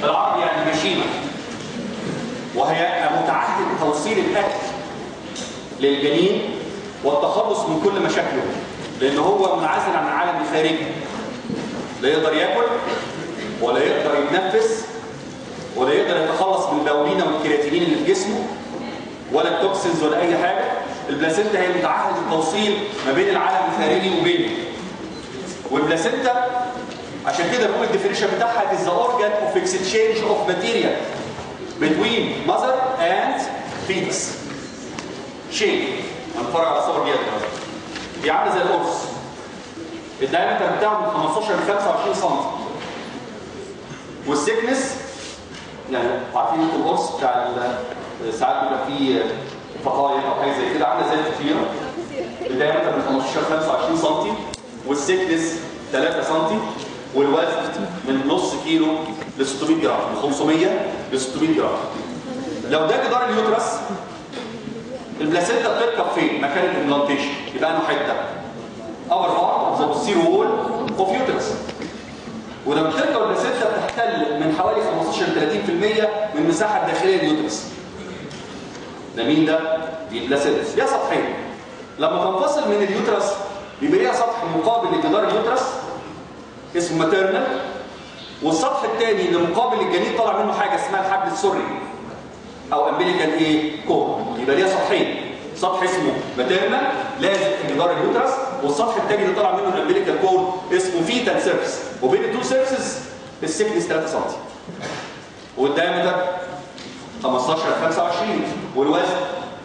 العربي يعني مشيمه وهي متعهد بتوصيل الاكل للجنين والتخلص من كل مشاكله لان هو منعزل عن العالم الخارجي لا يقدر ياكل ولا يقدر يتنفس ولا يقدر يتخلص من البولينه والكرياتينين اللي في جسمه ولا التوكسينز ولا اي حاجه البلاسينتا هي متعهد التوصيل ما بين العالم الخارجي وبينه والبلاسينتا عشان كده بقول الديفينيشن بتاعها is the organ of exchange of material between mother and fetus شيء هنتفرج على صور دي دلوقتي دي عامله زي القرص الدايمتر بتاعه من 15 ل 25 سم والسيكنس يعني عارفين انتوا القرص بتاع ال- ساعات بيبقى فيه فقايا او حاجه زي كده عامله زي الفطيره الدايمتر من 15 ل 25 سم والسيكنس 3 سم والوزن من نص كيلو ل 600 جرام من 500 ل 600 جرام لو ده جدار اليوترس البلاسينتا بتركب فين؟ مكان الامبلانتيشن يبقى انه حته upper part of the posterior wall of uterus ولما بتركب البلاسينتا بتحتل من حوالي 15 ل 30% من المساحه الداخليه لليوترس ده مين ده؟ دي البلاسينتا ليها سطحين لما تنفصل من اليوترس بيبقى ليها سطح مقابل لجدار اليوترس اسمه ماتيرنال والسطح الثاني اللي مقابل للجنين طالع منه حاجه اسمها الحبل السري او امبليكال ايه كور يبقى ليها سطحين سطح اسمه ماتيرنال لازق في جدار اليوترس والسطح الثاني اللي طالع منه الامبليكال كور اسمه فيتال سيرفس وبين التو سيرفسز السكنس 3 سم والدايمتر 15 ل 25 والوزن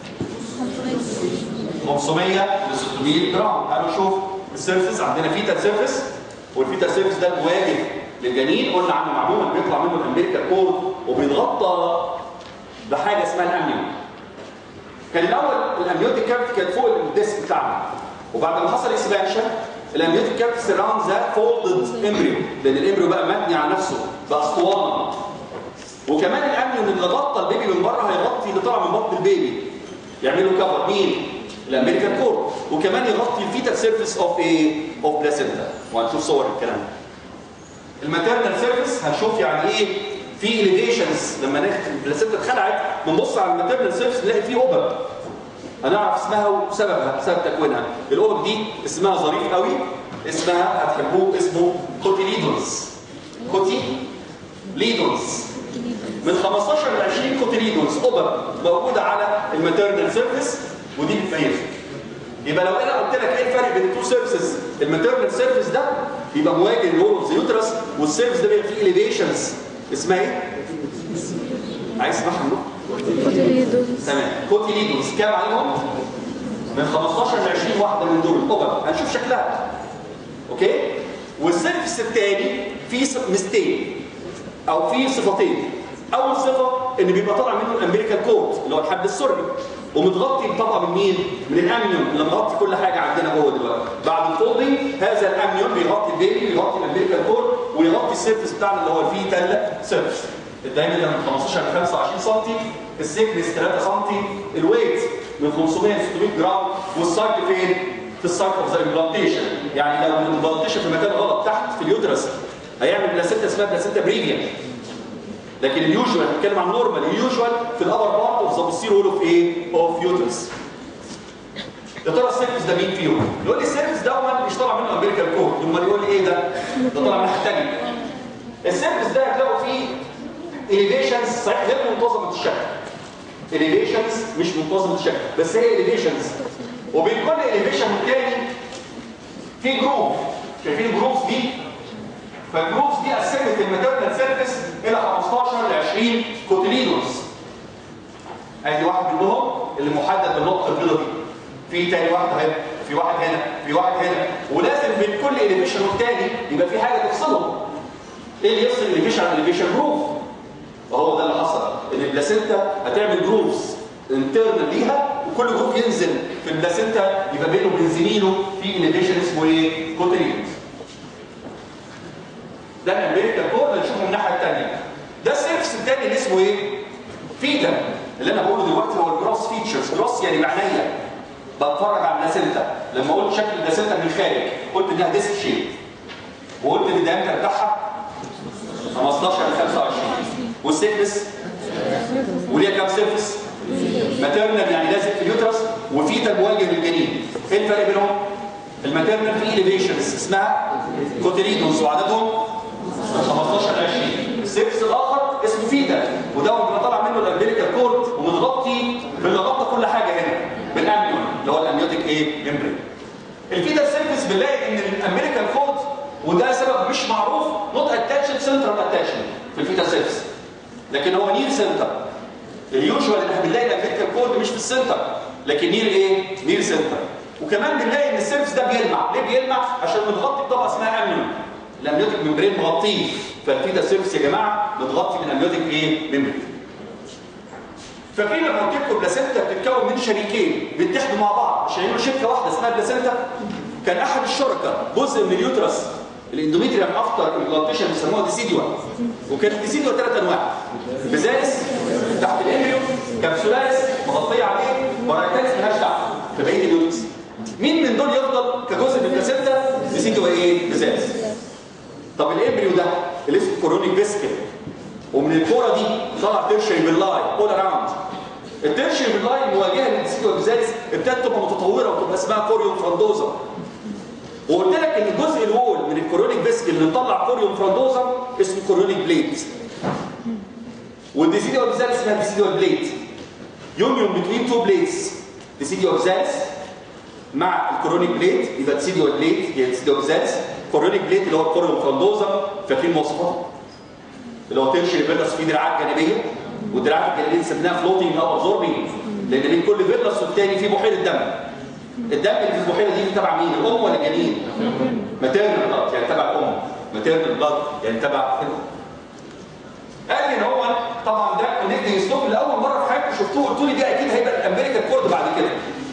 500 ل 600 جرام تعالوا نشوف السيرفس عندنا فيتال سيرفس والفيتال سيرفس ده مواجه للجنين قلنا عنه معلومه بيطلع منه الامبليكال كور وبيتغطى بحاجه اسمها الامنيون كان الاول الامنيوتيك كافيتي كانت فوق الديسك بتاعنا وبعد ما حصل اكسبانشن الامنيوتيك كافيتي سراوند ذا فولدد امبريو لان الامبريو بقى مبني على نفسه بقى اسطوانه وكمان الامنيون اللي غطى البيبي من بره هيغطي اللي طلع من بطن البيبي يعملوا كفر مين؟ الامريكان كور وكمان يغطي الفيتال سيرفيس اوف ايه؟ اوف بلاسينتا وهنشوف صور الكلام ده الماتيرنال سيرفيس هنشوف يعني ايه في اليفيشنز لما ناخد البلاسينتا اتخلعت بنبص على الماتيرنال سيرفيس نلاقي فيه اوبب هنعرف اسمها وسببها سبب تكوينها الاوبب دي اسمها ظريف قوي اسمها هتحبوه اسمه كوتيليدونز كوتي ليدونز من 15 ل 20 كوتيليدونز اوبب موجوده على الماتيرنال سيرفيس ودي بتميزه يبقى لو انا قلت لك ايه الفرق بين التو سيرفيسز الماتيرنال سيرفيس ده بيبقى مواجه للول اوف ذا يوترس والسيرفيس ده بيبقى فيه اليفيشنز اسمها ايه؟ عايز تسمعها منه؟ تمام كوتيليدونز كام عليهم؟ من 15 ل 20 واحده من دول اوبر هنشوف شكلها اوكي؟ والسيرفيس الثاني فيه مستين او فيه صفتين اول صفه ان بيبقى طالع منه الامريكان كود اللي هو الحبل السري ومتغطي طبعا من مين؟ من الامنيون اللي مغطي كل حاجه عندنا جوه دلوقتي بعد الفولدنج هذا الامنيون بيغطي البيبي بيغطي الامريكان كود ويغطي السيرفيس بتاعنا اللي هو الفيتال سيرفيس الدايمتر من 15 ل 25 سم السيكنس 3 سم الويت من 500 ل 600 جرام والسايت فين؟ في السايت اوف ذا امبلانتيشن يعني لو الامبلانتيشن في مكان غلط تحت في اليوترس هيعمل بلاسينتا اسمها بلاسينتا بريفيا لكن اليوجوال بنتكلم عن نورمال اليوجوال في الابر بارت اوف ذا بوستير وول اوف ايه؟ اوف يوترس يا ترى السيرفس ده مين فيهم؟ يقول لي السيرفس ده مش طالع منه امريكان كود امال يقول لي ايه ده؟ ده طالع من تاني السيرفس ده هتلاقوا فيه اليفيشنز صحيح غير منتظمه الشكل اليفيشنز مش منتظمه الشكل بس هي اليفيشنز وبين كل اليفيشن والتاني في جروب شايفين الجروبس دي فالجروبس دي قسمت الماتيرنال سيرفيس الى 15 ل 20 كوتلينوس ادي واحد منهم اللي محدد بالنقطه البيضاء دي في تاني واحد هنا في واحد هنا في واحد هنا ولازم بين كل اليفيشن والتاني يبقى في حاجه تفصلهم ايه اللي يفصل اليفيشن عن اليفيشن جروف وهو ده اللي حصل ان البلاسينتا هتعمل جروفز انترنال ليها وكل جروف ينزل في البلاسينتا يبقى بينه وبين زميله في اليفيشن اسمه ايه كوتلينوس ده الامريكا كور اللي نشوفه من الناحيه الثانيه ده السيرفس الثاني اللي اسمه ايه فيدا اللي انا بقوله دلوقتي هو الجروس فيتشرز جروس يعني بعينيا بتفرج على البلاسينتا لما قلت شكل البلاسينتا من الخارج قلت انها ديسك شيب وقلت ان الدايمتر بتاعها 15 ل 25 والسيكنس وليها كام سيرفس ماتيرنال يعني لازق في اليوترس وفيتال مواجه للجنين ايه الفرق بينهم الماتيرنال في اليفيشنز اسمها كوتيليدونز وعددهم 15 ل 20 السيرفس الاخر اسمه فيتال وده بيبقى طالع منه الامبليكال كورد ومتغطي بالغطى كل حاجه هنا بالامنيون اللي هو الامنيوتيك ايه ممبرين الفيتال سيرفس بنلاقي ان الامبليكال كورد وده سبب مش معروف نوت اتاتشد سنترال اتاتشمنت في الفيتال سيرفس لكن هو نير سنتر اليوجوال اللي احنا بنلاقي الامريكان كورد مش في السنتر لكن نير ايه؟ نير سنتر وكمان بنلاقي ان السيرفس ده بيلمع ليه بيلمع؟ عشان متغطي بطبقه اسمها امنيون الامنيوتيك ممبرين مغطيه فالفيتا سيرفس يا جماعه متغطي بالامنيوتيك ايه؟ ممبرين فاكرين لما قلت لكم بلاسنتا بتتكون من شريكين بيتحدوا مع بعض عشان يعملوا شركه واحده اسمها بلاسنتا كان احد الشركاء جزء من اليوترس الاندوميتريوم افتر امبلانتيشن بيسموها ديسيدوا وكانت الديسيدوا ثلاث انواع بزالس تحت الامبريو كبسولايس مغطيه عليه برايتاليس مالهاش دعوه في بقيه اليوترس مين من دول يفضل كجزء من البلاسنتا ديسيدوا ايه بزالس طب الامبريو ده اللي اسمه كورونيك فيسكل ومن الكوره دي طلع تيرشري باللاي اول اراوند التيرشري باللاي مواجهه للديسيدوا بزالس ابتدت تبقى متطوره وتبقى اسمها كوريوم فرندوزا وقلت لك ان الجزء الوول من الكورونيك فيسكل اللي مطلع كوريوم فرندوزا اسمه كورونيك بليت والديسيديو اوبزالس اسمها ديسيديو بليت يونيون بتوين تو بليتس ديسيديو اوبزالس مع الكورونيك بليت يبقى ديسيديو بليت هي ديسيديو اوبزالس كورونيك بليت اللي هو الكوريوم فرندوزا فاكرين مواصفاته اللي هو تيرشري فيرنس فيه دراعات جانبيه والدراعات الجانبيه سميناها فلوتنج او ابزوربنج لان بين كل فيرنس والتاني في بحيره دم الدم اللي في البحيره دي تبع مين؟ الام ولا الجنين؟ ماتيرنال بلاد يعني تبع الام ماتيرنال بلاد يعني تبع الام قال لي ان هو طبعا ده كونكتنج ستوب لاول مره في حياتي شفتوه قلت لي دي اكيد هيبقى الامريكان كورد بعد كده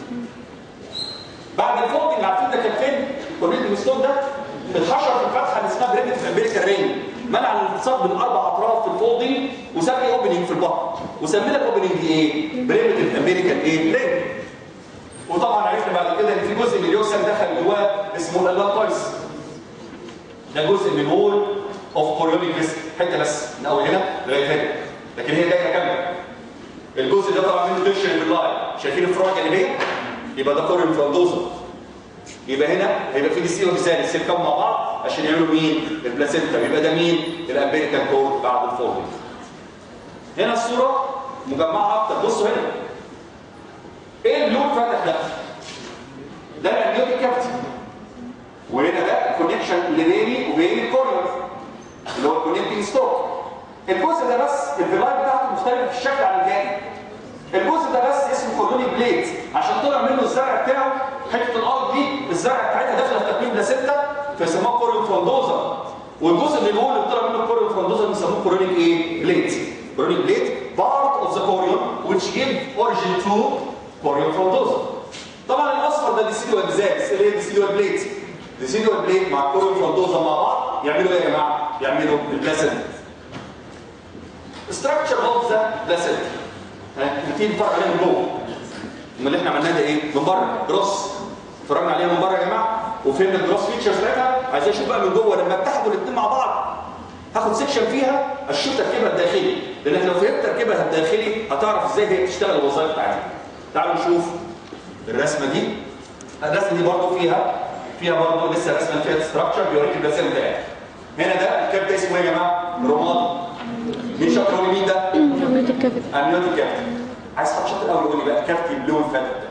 بعد الفولدنج عارفين ده كان فين؟ الكونكتنج ستوب ده اتحشر في الفتحه اللي اسمها بريمتيف امريكان رينج منع الالتصاق بين اربع اطراف في الفولدنج وساب لي اوبننج في البطن وسمينا الاوبننج دي ايه؟ بريمتيف امريكان ايه؟ رينج وطبعا عرفنا بعد كده ان في جزء من اليوسم دخل جواه اسمه الالاتايس ده جزء من وول اوف كوريونيك فيسك حته بس من اول هنا لغايه هنا لكن هي دايره كامله الجزء ده طبعا منه تيرشري باللاين شايفين الفروع الجانبيه يبقى ده كوريون فراندوزا يبقى هنا هيبقى في دي سي وبيسال سيركم مع بعض عشان يعملوا مين البلاسينتا يبقى ده مين الامريكان كورد بعد الفولدنج هنا الصوره مجمعه اكتر بصوا هنا ايه اللوب فاتح ده ده الامنيوتيك كابتي وهنا ده الكونكشن اللي بيني وبين الكوريون اللي هو الكونكتنج ستوك الجزء ده بس الفيلاي بتاعته مختلفه في الشكل عن الجانب الجزء ده بس اسمه كورونيك بليت عشان طلع منه الزرع بتاعه حته الارض دي الزرع بتاعتها داخله في تكوين بلاسيتا فيسموها كوريون فراندوزا والجزء اللي جوه اللي طلع منه الكوريون فراندوزا بيسموه كورونيك ايه بليت كورونيك بليت part of the chorion which give origin to chorion frondosa طبعا الاصفر ده ديسيدوال بزاز اللي هي ديسيدوال بليت ديسيدوال بليت مع كوريون فrondosa مع بعض يعملوا ايه يا جماعه يعملوا البلاسيتا structure of the placenta هنبتدي نتفرج عليها من جوه امال اللي احنا عملناه ده ايه من بره جروس اتفرجنا عليها من بره يا جماعه وفهمنا الجروس فيتشرز بتاعتها عايزين نشوف بقى من جوه لما اتحدوا الاثنين مع بعض هاخد سيكشن فيها اشوف تركيبها الداخلي لان لو فهمت تركيبها الداخلي هتعرف ازاي هي بتشتغل الوظائف بتاعتها تعالوا نشوف الرسمه دي الرسمه دي برضه فيها فيها برضه لسه رسمه فيها ستراكشر بيوريك البلاسينتا بتاعتها هنا ده الكاب ده اسمه ايه يا جماعه رمادي مين شاطر يقول لي مين ده امنيوتيك كافيتي امنيوتيك كافيتي عايز حد شاطر قوي يقول لي بقى كافتي اللون فاتت ده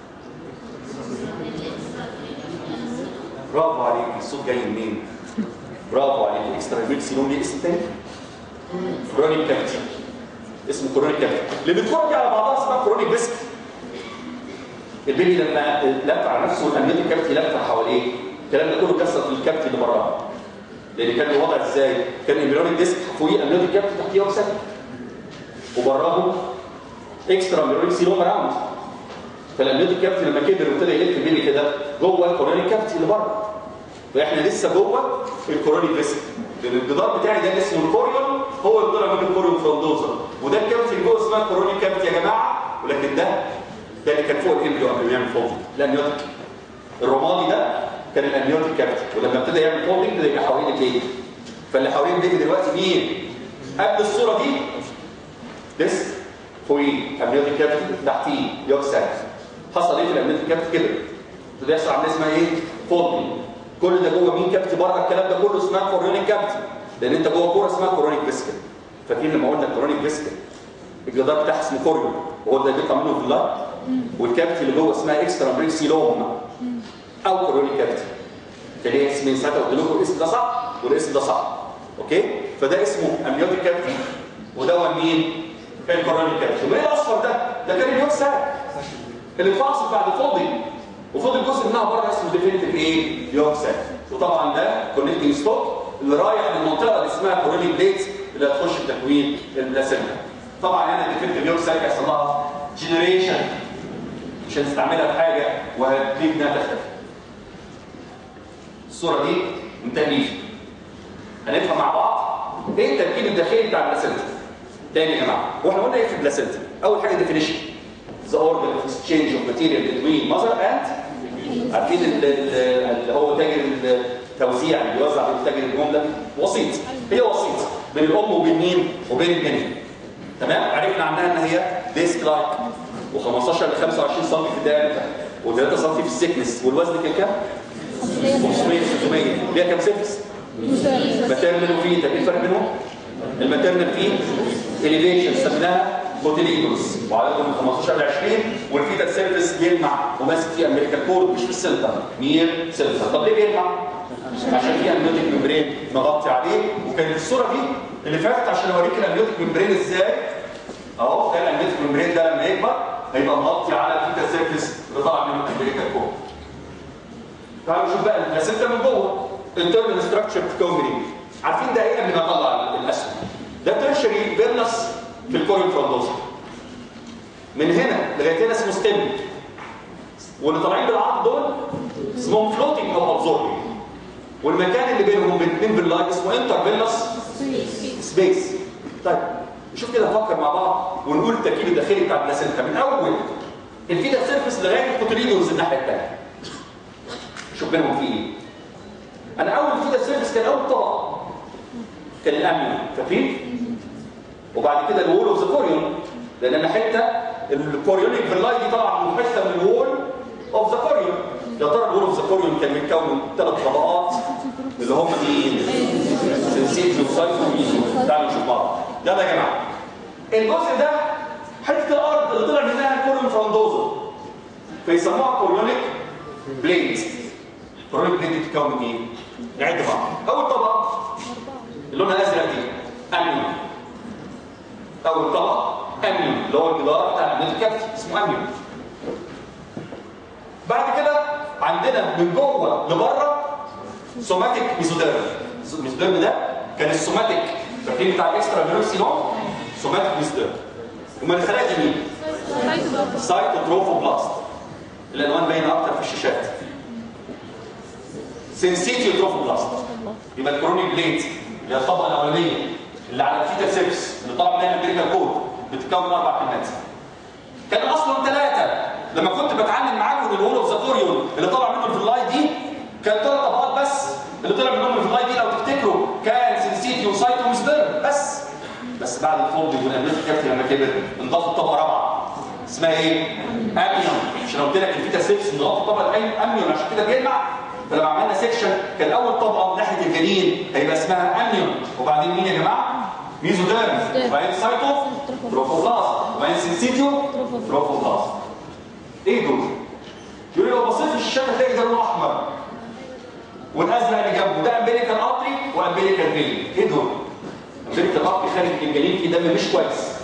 برافو عليك الصوت جاي منين برافو عليك اكسترا ميكسي لون ليه اسم تاني كورونيك كافتي اسمه كورونيك كافتي اللي بتكون دي على بعضها اسمها كورونيك بيسك البيبي لما لف على نفسه الامنيوتيك كافتي لف حواليه الكلام ده كله كسر في الكافتي اللي براها لان كان الوضع ازاي كان الامبريونيك ديسك فوقيه امنيوتيك كافتي تحتيه اوكسيد وبراه اكسترا امبريونيك سيروم راوند فالامنيوتيك كافتي لما كبر وابتدى يلف البيبي كده جوه الكورونيك كافتي اللي بره فاحنا لسه جوه الكورونيك فيسك لان الجدار بتاعي ده اللي اسمه الكوريون هو اللي طلع من الكوريون فروندوزا وده الكافتي اللي جوه اسمها الكورونيك كافتي يا جماعه ولكن ده ده اللي كان فوق الامبريو قبل ما يعمل فولدنج الامنيوتيك الرمادي ده كان الامنيوتيك كافتي ولما ابتدى يعمل فولدنج ابتدى يبقى حوالين البيبي فاللي حوالين البيبي دلوقتي مين؟ قبل الصوره دي ديسك فوقيه امنيوتيك كافيتي تحتيه يوكساك حصل ايه في الامنيوتيك كافيتي كده ده يحصل عمليه اسمها ايه فولدنج كل ده جوه مين كافيتي بره الكلام ده كله اسمها كورونيك كافيتي لان انت جوه كوره اسمها كورونيك فيسكل فاكرين لما قلنا كورونيك فيسكل الجدار بتاعها اسمه كوريون وهو ده بيطلع منه في اللايت والكافيتي اللي جوه اسمها اكسترا بريك سيلوم او كورونيك كافيتي فليه اسمين ساعتها قلت لكم الاسم ده صح والاسم ده صح اوكي فده اسمه امنيوتيك كافيتي وده مين الكورونيك كافيتي وايه الاصفر ده ده كان اليوم ساك اللي اتفاصل بعد فاضي وفضل جزء منها بره اسمه ديفينيتيف ايه يوم ساك وطبعا ده كونكتنج ستوك اللي رايح للمنطقه اللي اسمها كورونيك بليت اللي هتخش في تكوين البلاسينتا طبعا هنا الديفينيتيف يوم ساك هيحصل لها جنريشن مش هنستعملها في حاجه وهتجيب انها تختفي الصوره دي من تأليف هنفهم مع بعض ايه التركيب الداخلي بتاع البلاسينتا تاني يا جماعه واحنا قلنا ايه في البلاسينتا اول حاجه ديفينيشن the order of exchange of material between mother and عارفين اللي هو تاجر التوزيع اللي بيوزع بين تاجر الجمله وسيط هي وسيط بين الام وبين مين وبين البنت تمام عرفنا عنها ان هي ديسك لايك و15 ل 25 سم في الدايمتر و3 سم في السكنس والوزن كان كام 500 600 ليها كام سيرفس ماتيرنال وفيتا ايه الفرق بينهم الماتيرنال فيه اليفيشن سميناها بوتيليجوس وعددهم من 15 ل 20 والفيتا سيرفيس بيلمع وماسك فيه امريكان كورد مش في السنتر نير سنتر طب ليه بيلمع؟ عشان فيه امنيوتيك ممبرين مغطي عليه وكانت الصوره دي اللي فاتت عشان اوريك الامنيوتيك ممبرين ازاي اهو ده الامنيوتيك ممبرين ده لما يكبر هيبقى مغطي على الفيتا سيرفيس اللي طالع منه امريكان كورد تعالوا نشوف بقى البلاسينتا من جوه internal structure بتتكون من ايه؟ عارفين ده ايه قبل ما اطلع الاسهم؟ ده ترشري فيرنس في الكورين فروندوزا من هنا لغايه هنا اسمه ستيم واللي طالعين بالعرض دول اسمهم فلوتنج او ابزوربنج والمكان اللي بينهم بين اثنين باللايت اسمه انتر فيرنس سبيس طيب نشوف كده نفكر مع بعض ونقول التركيب الداخلي بتاع البلاسينتا من اول الفيتا سيرفيس لغايه الكوتريدونز الناحيه الثانيه شوف بينهم في ايه انا اول فيتا سيرفيس كان اول طبقه كان الامن فاكرين وبعد كده الوول اوف ذا كوريون لان انا حته الكوريونيك فيلاي دي طالعه من حته من الوول اوف ذا كوريون يا ترى الوول اوف ذا كوريون كان متكون من ثلاث طبقات اللي هم مين؟ سنسيتي وسايتو ومين تعالوا نشوف بعض يلا يا جماعه الجزء ده حته الارض اللي طلع منها كوريون فراندوزا فيسموها كوريونيك بليد الكوريونيك بليد دي بتتكون من ايه؟ نعد بعض اول طبقه اللي لونها ازرق دي امنيوم اول طبقه امنيوم اللي هو الجدار بتاع الامنيوم الكبسي اسمه امنيوم بعد كده عندنا من جوه لبره سوماتيك ميزوديرم الميزوديرم ده كان السوماتيك فاكرين بتاع الاكسترا ميروسينوم سوماتيك ميزوديرم ومن الخلايا دي مين؟ سايتوتروفوبلاست العنوان باين اكتر في الشاشات سنسيتيو تروفوبلاست يبقى الكرونيك بليت اللي هي الطبقه الاولانيه اللي على الفيتا سيبس اللي طالع منها الامريكان كود بتتكون من اربع كلمات كان اصلا ثلاثه لما كنت بتعلم معاكم الوول اوف ذا كوريون اللي طلع منه الفلاي دي كان ثلاث طبقات بس اللي طلع منهم الفلاي دي لو تفتكروا كان سنسيتي وسايتو وسبيرم بس بس بعد الفولد والامريكان كابتن لما كبر انضافت طبقه رابعه اسمها ايه؟ اميون عشان قلت لك الفيتا سيبس انضاف الطبقه الاميون عشان كده بيلمع فلما عملنا سيكشن كان اول طبقه ناحيه الجنين هيبقى اسمها امنيون وبعدين مين يا جماعه ميزوديرم وبعدين سايتو تروفوبلاست وبعدين سينسيتيو تروفوبلاست ايه دول يقول لي لو بصيت في الشاشه هتلاقي ده لونه احمر والازرق اللي جنبه ده امبليكال ارتري وامبليكال فين ايه دول امبليكال ارتري خارج من الجنين في دم مش كويس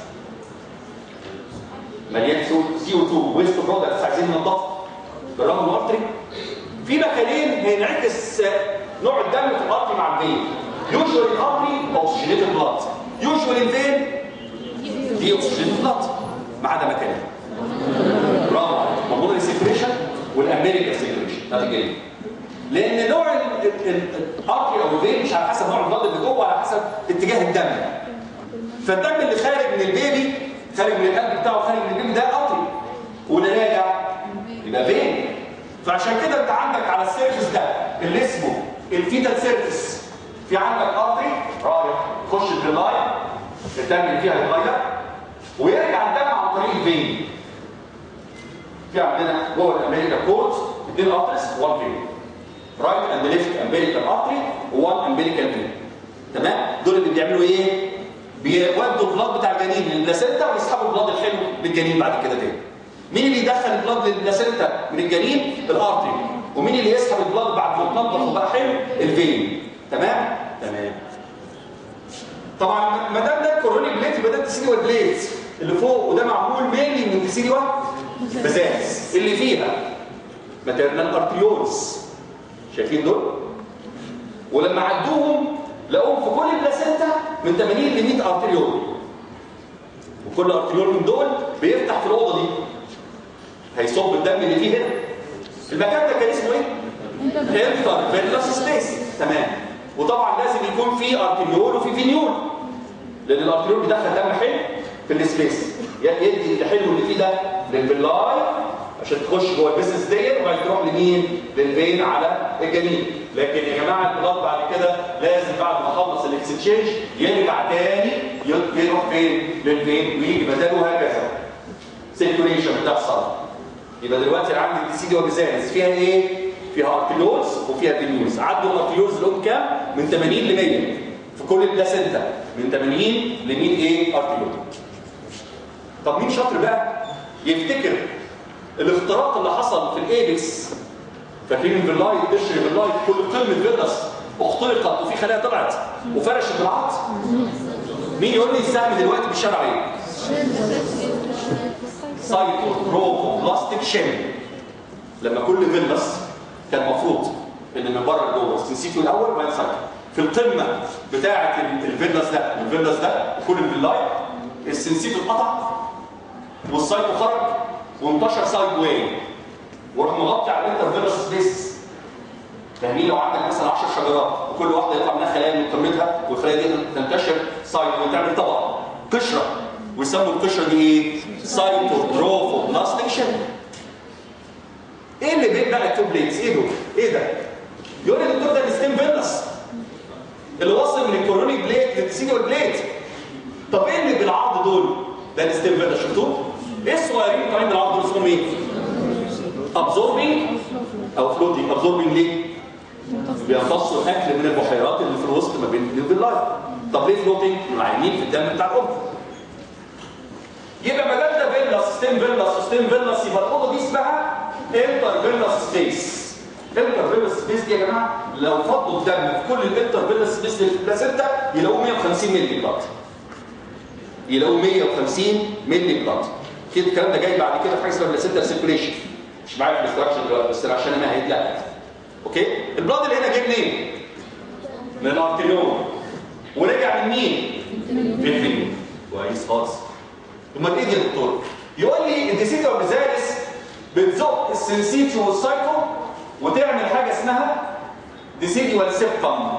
مليان سي او 2 ويست برودكتس عايزين ننضف بالرغم من الارتري في مكانين هينعكس نوع الدم في الارض مع الفين يوجوال الارضي اوكسجينيتد بلاد يوجوال الفين دي اوكسجينيتد بلاد ما عدا مكانين برافو مضمون السيكريشن والامريكا سيكريشن بتاعت الجلد لان نوع الارتري او الفين مش على حسب نوع البلاد اللي جوه على حسب اتجاه الدم فالدم اللي خارج من البيبي خارج من القلب بتاعه خارج من البيبي ده ارتري واللي راجع يبقى فين فعشان كده انت عندك على السيرفس ده اللي اسمه الفيتال سيرفس في عندك ارتري رايح يخش البلاي الدم اللي فيها يتغير ويرجع الدم عن طريق الفين في عندنا جوه الامريكا كورد اثنين ارتريز وان فين رايت اند ليفت امبيريكال ارتري وان امبيريكال فين تمام دول اللي بيعملوا ايه بيودوا البلاد بتاع الجنين للبلاسينتا ويسحبوا البلاد الحلو للجنين بعد كده تاني مين اللي يدخل البلاد للبلاسينتا من الجنين الارتري ومين اللي يسحب البلاد بعد ما تنضف وبقى حلو الفين تمام تمام طبعا ما دام ده الكورونيك بليت يبقى ده التسيليوال بليت اللي فوق وده معمول مينلي من التسيليوال بزاز اللي فيها ماتيرنال ارتريولز شايفين دول ولما عدوهم لقوهم في كل البلاسينتا من 80 ل 100 ارتريول وكل ارتريول من دول بيفتح في الاوضه دي هيصب الدم اللي فيه هنا المكان ده كان اسمه ايه انتر فينوس سبيس تمام وطبعا لازم يكون فيه ارتريول وفي فينيول لان الارتريول بيدخل دم حلو في السبيس يدي الحلو اللي فيه ده للبلاي عشان تخش جوه البيزنس ديت وبعد تروح لمين؟ للفين على الجنين لكن يا جماعه البلاد بعد كده لازم بعد ما اخلص الاكستشينج يرجع تاني يروح فين؟ للفين ويجي بداله هكذا سيركوليشن بتحصل يبقى دلوقتي انا عندي الديسيدي وبيزانس فيها ايه؟ فيها ارتيولز وفيها فينيولز عدوا الارتيولز لهم كام؟ من 80 ل 100 في كل البلاسينتا من 80 ل 100 ايه؟ ارتيول طب مين شاطر بقى؟ يفتكر الاختراق اللي حصل في الايبكس فاكرين الفيلايت قشر الفيلايت كل قمه فيلاس اخترقت وفي خلايا طلعت وفرشت بالعرض مين يقول لي السهم دلوقتي بالشارع ايه؟ سايتوتروفوبلاستيك شيل لما كل فيلاس كان المفروض ان من بره لجوه السنسيتيو الاول وبعدين سايتو في القمه بتاعه الفيلاس ده والفيلاس ده وكل الفيلايت السنسيتيو اتقطع والسايتو خرج وانتشر سايد واي وراح مغطي على الانترفيرس سبيس فاهمين لو عندك مثلا 10 شجرات وكل واحده يطلع منها خلايا من قمتها والخلايا دي تنتشر سايد وتعمل طبقه قشره ويسموا القشره دي ايه؟ سايتوتروفوبلاستيك شيل ايه اللي بين بقى التو بليتس؟ ايه دول؟ ايه ده؟ يقول لي الدكتور ده الستيم فينس اللي وصل من الكورونيك بليت للتسينيوال بليت طب ايه اللي بالعرض دول؟ ده الستيم فينس شفتوه؟ ايه الصغيرين طالعين من العرض دول اسمهم ايه؟ ابزوربينج او فلوتينج ابزوربينج ليه؟ بيمتصوا الاكل من البحيرات اللي في الوسط ما بين الفيلايت طب ليه فلوتينج؟ العينين في الدم بتاع الام يبقى ما دام ده فيلاس ستيم فيلاس ستيم فيلاس يبقى الاوضه دي اسمها انتر فيلاس سبيس انتر فيلاس سبيس دي يا جماعه لو فضوا الدم في كل الانتر فيلاس سبيس اللي في البلاسينتا يلاقوا 150 مللي بلاد يلاقوا 150 مللي بلاد كده الكلام ده جاي بعد كده في حاجه اسمها بلاسينتا سيركوليشن مش معايا في الاستراكشر دلوقتي بس عشان انا هيتلقى اوكي البلاد اللي هنا جه منين؟ من الارتريون ورجع من مين؟ من الفين كويس خالص امال ايه دي يا دكتور؟ يقول لي الديسيتو بزالس بتزق السنسيتيو والسايتو وتعمل حاجه اسمها ديسيديوال سيبتم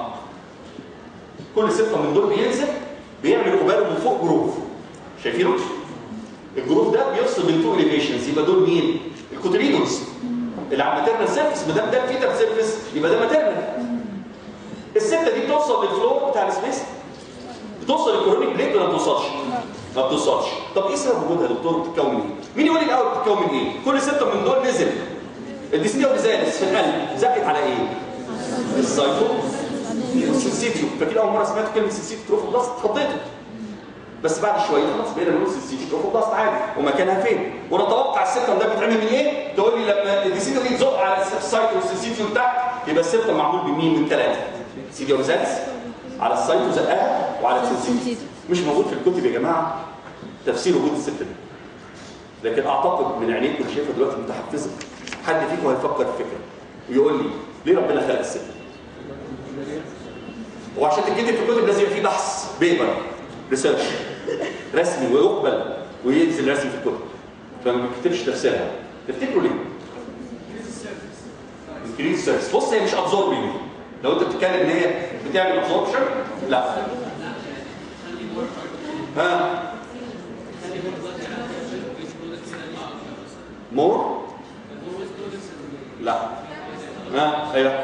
كل سيبتم من دول بينزل بيعمل قباله من فوق جروف شايفينه؟ الجروف ده بيفصل بين تو اليفيشنز يبقى دول مين؟ الكوتريدوس اللي على الماتيرنال سيرفيس ما دام ده فيتال سيرفيس يبقى ده ماتيرنال السته دي بتوصل للفلور بتاع السبيس بتوصل للكورونيك بليد ولا ما بتوصلش؟ ما بتوصلش طب ايه سبب وجودها يا دكتور بتتكون ايه؟ مين يقول لي الاول بتتكون من ايه؟ كل سته من دول نزل الديسنيا والزالس في القلب زقت على ايه؟ السايتو والسنسيتيو فاكرين اول مره سمعت كلمه سنسيتيو تروفوبلاست اتخضيتوا بس بعد شويه خلاص بقينا بنقول سنسيتيو تروفوبلاست عادي ومكانها فين؟ ونتوقع السيبتم ده بيتعمل من ايه؟ تقول لي لما الديسيتيو دي تزق على السايتو والسنسيتيو تحت يبقى السيبتم معمول بمين؟ من ثلاثه سيديو والزالس على السايتو زقها وعلى السنسيتيو مش موجود في الكتب يا جماعه تفسير وجود الست دي لكن اعتقد من عينيكم اللي شايفها دلوقتي متحفزه حد فيكم هيفكر في فكره ويقول لي ليه ربنا خلق الست وعشان تتكتب في الكتب لازم يبقى في بحث بيبر ريسيرش رسمي ويقبل وينزل رسمي في الكتب فما بيكتبش تفسيرها تفتكروا ليه؟ انكريز سيرفيس بص هي مش ابزوربنج لو انت بتتكلم ان هي بتعمل ابزوربشن لا ها مور لا ها ايوه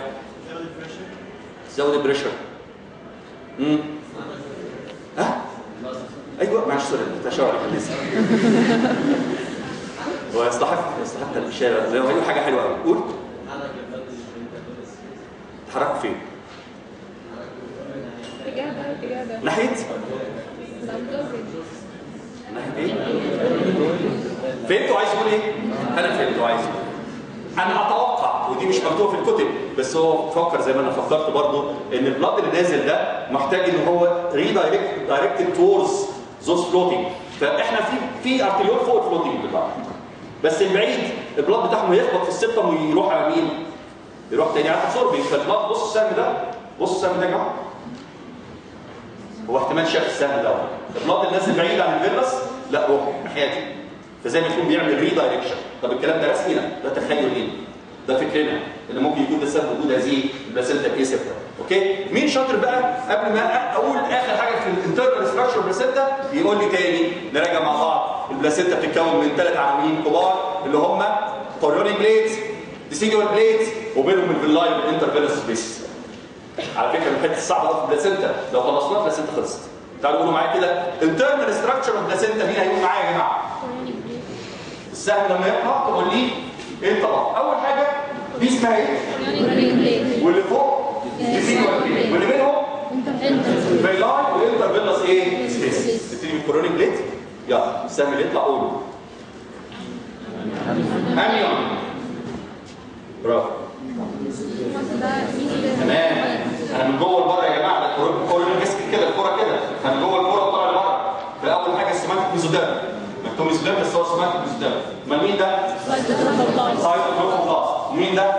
زود البريشر امم ها ايوه معلش سوري كنت اشاور عليك لسه هو يستحق يستحق الاشاره زي ما هي حاجه حلوه قوي قول اتحركوا فين؟ إجابة إجابة ناحيه الأبزوربنج ناحيه ايه؟ فهمتوا عايز يقول ايه؟ انا فهمت عايز يقول إيه. انا اتوقع ودي مش مكتوبه في الكتب بس هو فكر زي ما انا فكرت برضو ان البلاد اللي نازل ده محتاج ان هو ريدايركت دايركتد تورز زوز فلوتنج فاحنا في في ارتريول فوق الفلوتنج بتاعه بس البعيد البلاد بتاعهم يخبط في السبتم ويروح على مين؟ يروح تاني على الابسوربنج فالبلاد بص السهم ده بص السهم ده يا جماعه هو احتمال شاف السهم ده البلاد اللي نازل بعيد عن الفيروس لا روح ناحيتي فزي ما يكون بيعمل ريدايركشن طب الكلام ده رسمي لا ده تخيل ليه ده فكرنا ان ممكن يكون ده سبب وجود هذه البلاسينتا كيسبتا اوكي مين شاطر بقى قبل ما اقول اخر حاجه في الانترنال ستراكشر بلاسينتا يقول لي تاني نراجع مع بعض البلاسينتا بتتكون من ثلاث عناوين كبار اللي هم كوريونيك بليت ديسيدوال بليت وبينهم الفيلاي والانترفيرس سبيس على فكره من الحته الصعبه قوي في البلاسينتا لو خلصناها البلاسينتا خلصت تعالوا قولوا معايا كده انترنال ستراكشر اوف بلاسينتا مين هيقول معايا يا جماعه السهم لما يقطع تقول لي ايه طبعا اول حاجه دي اسمها ايه واللي فوق ديسيدوال بليت واللي بينهم فيلاي وانترفيرس ايه سبيس نبتدي بالكورونيك بليت يلا السهم اللي يطلع قوله اميون برافو تمام انا من جوه لبره يا جماعه ده الكوره الكوره مسك كده الكوره كده انا جوه الكوره طالع لبره فاول حاجه السمات ميزوديرم مكتوب ميزوديرم بس هو سمات ميزوديرم امال مين ده؟ سايتوبلازم مين ده؟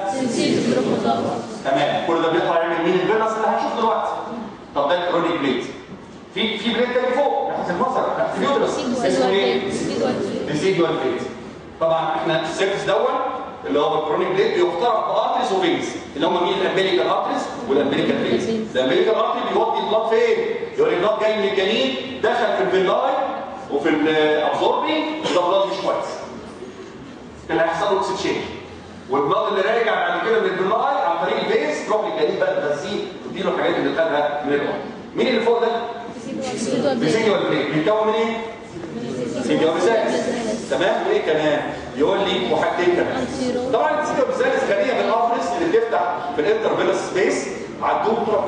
تمام كل ده بيطلع يعمل مين الفيروس اللي هنشوف دلوقتي طب ده الكرونيك بليت في في بليت تاني فوق ناحيه المصدر ناحيه اليوترس اسمه ايه؟ ريسيدوال بليت طبعا احنا السيرفس دون اللي هو الكرونيك بليت بيخترق بارتريز وفينز اللي هم مين الامبليكال ارتريز والامبليكال فينز الامبليكال ارتري بيودي البلاد فين؟ يقول البلاد جاي من الجنين دخل في الفيلاي وفي الابزوربي وده بلاد مش كويس اللي هيحصل له اكسشينج والبلاد اللي راجع بعد كده من الفيلاي عن طريق الفيس تروح للجنين بقى تغذيه تديله الحاجات اللي خدها من الام مين اللي فوق ده؟ ريسيدوال بليت بيتكون من ايه؟ سيديو بيزالس تمام وايه كمان يقول لي وحاجتين كمان طبعا السيديو بيزالس غنيه بالافرس اللي بتفتح في الانترفيلس سبيس عدوه بتوع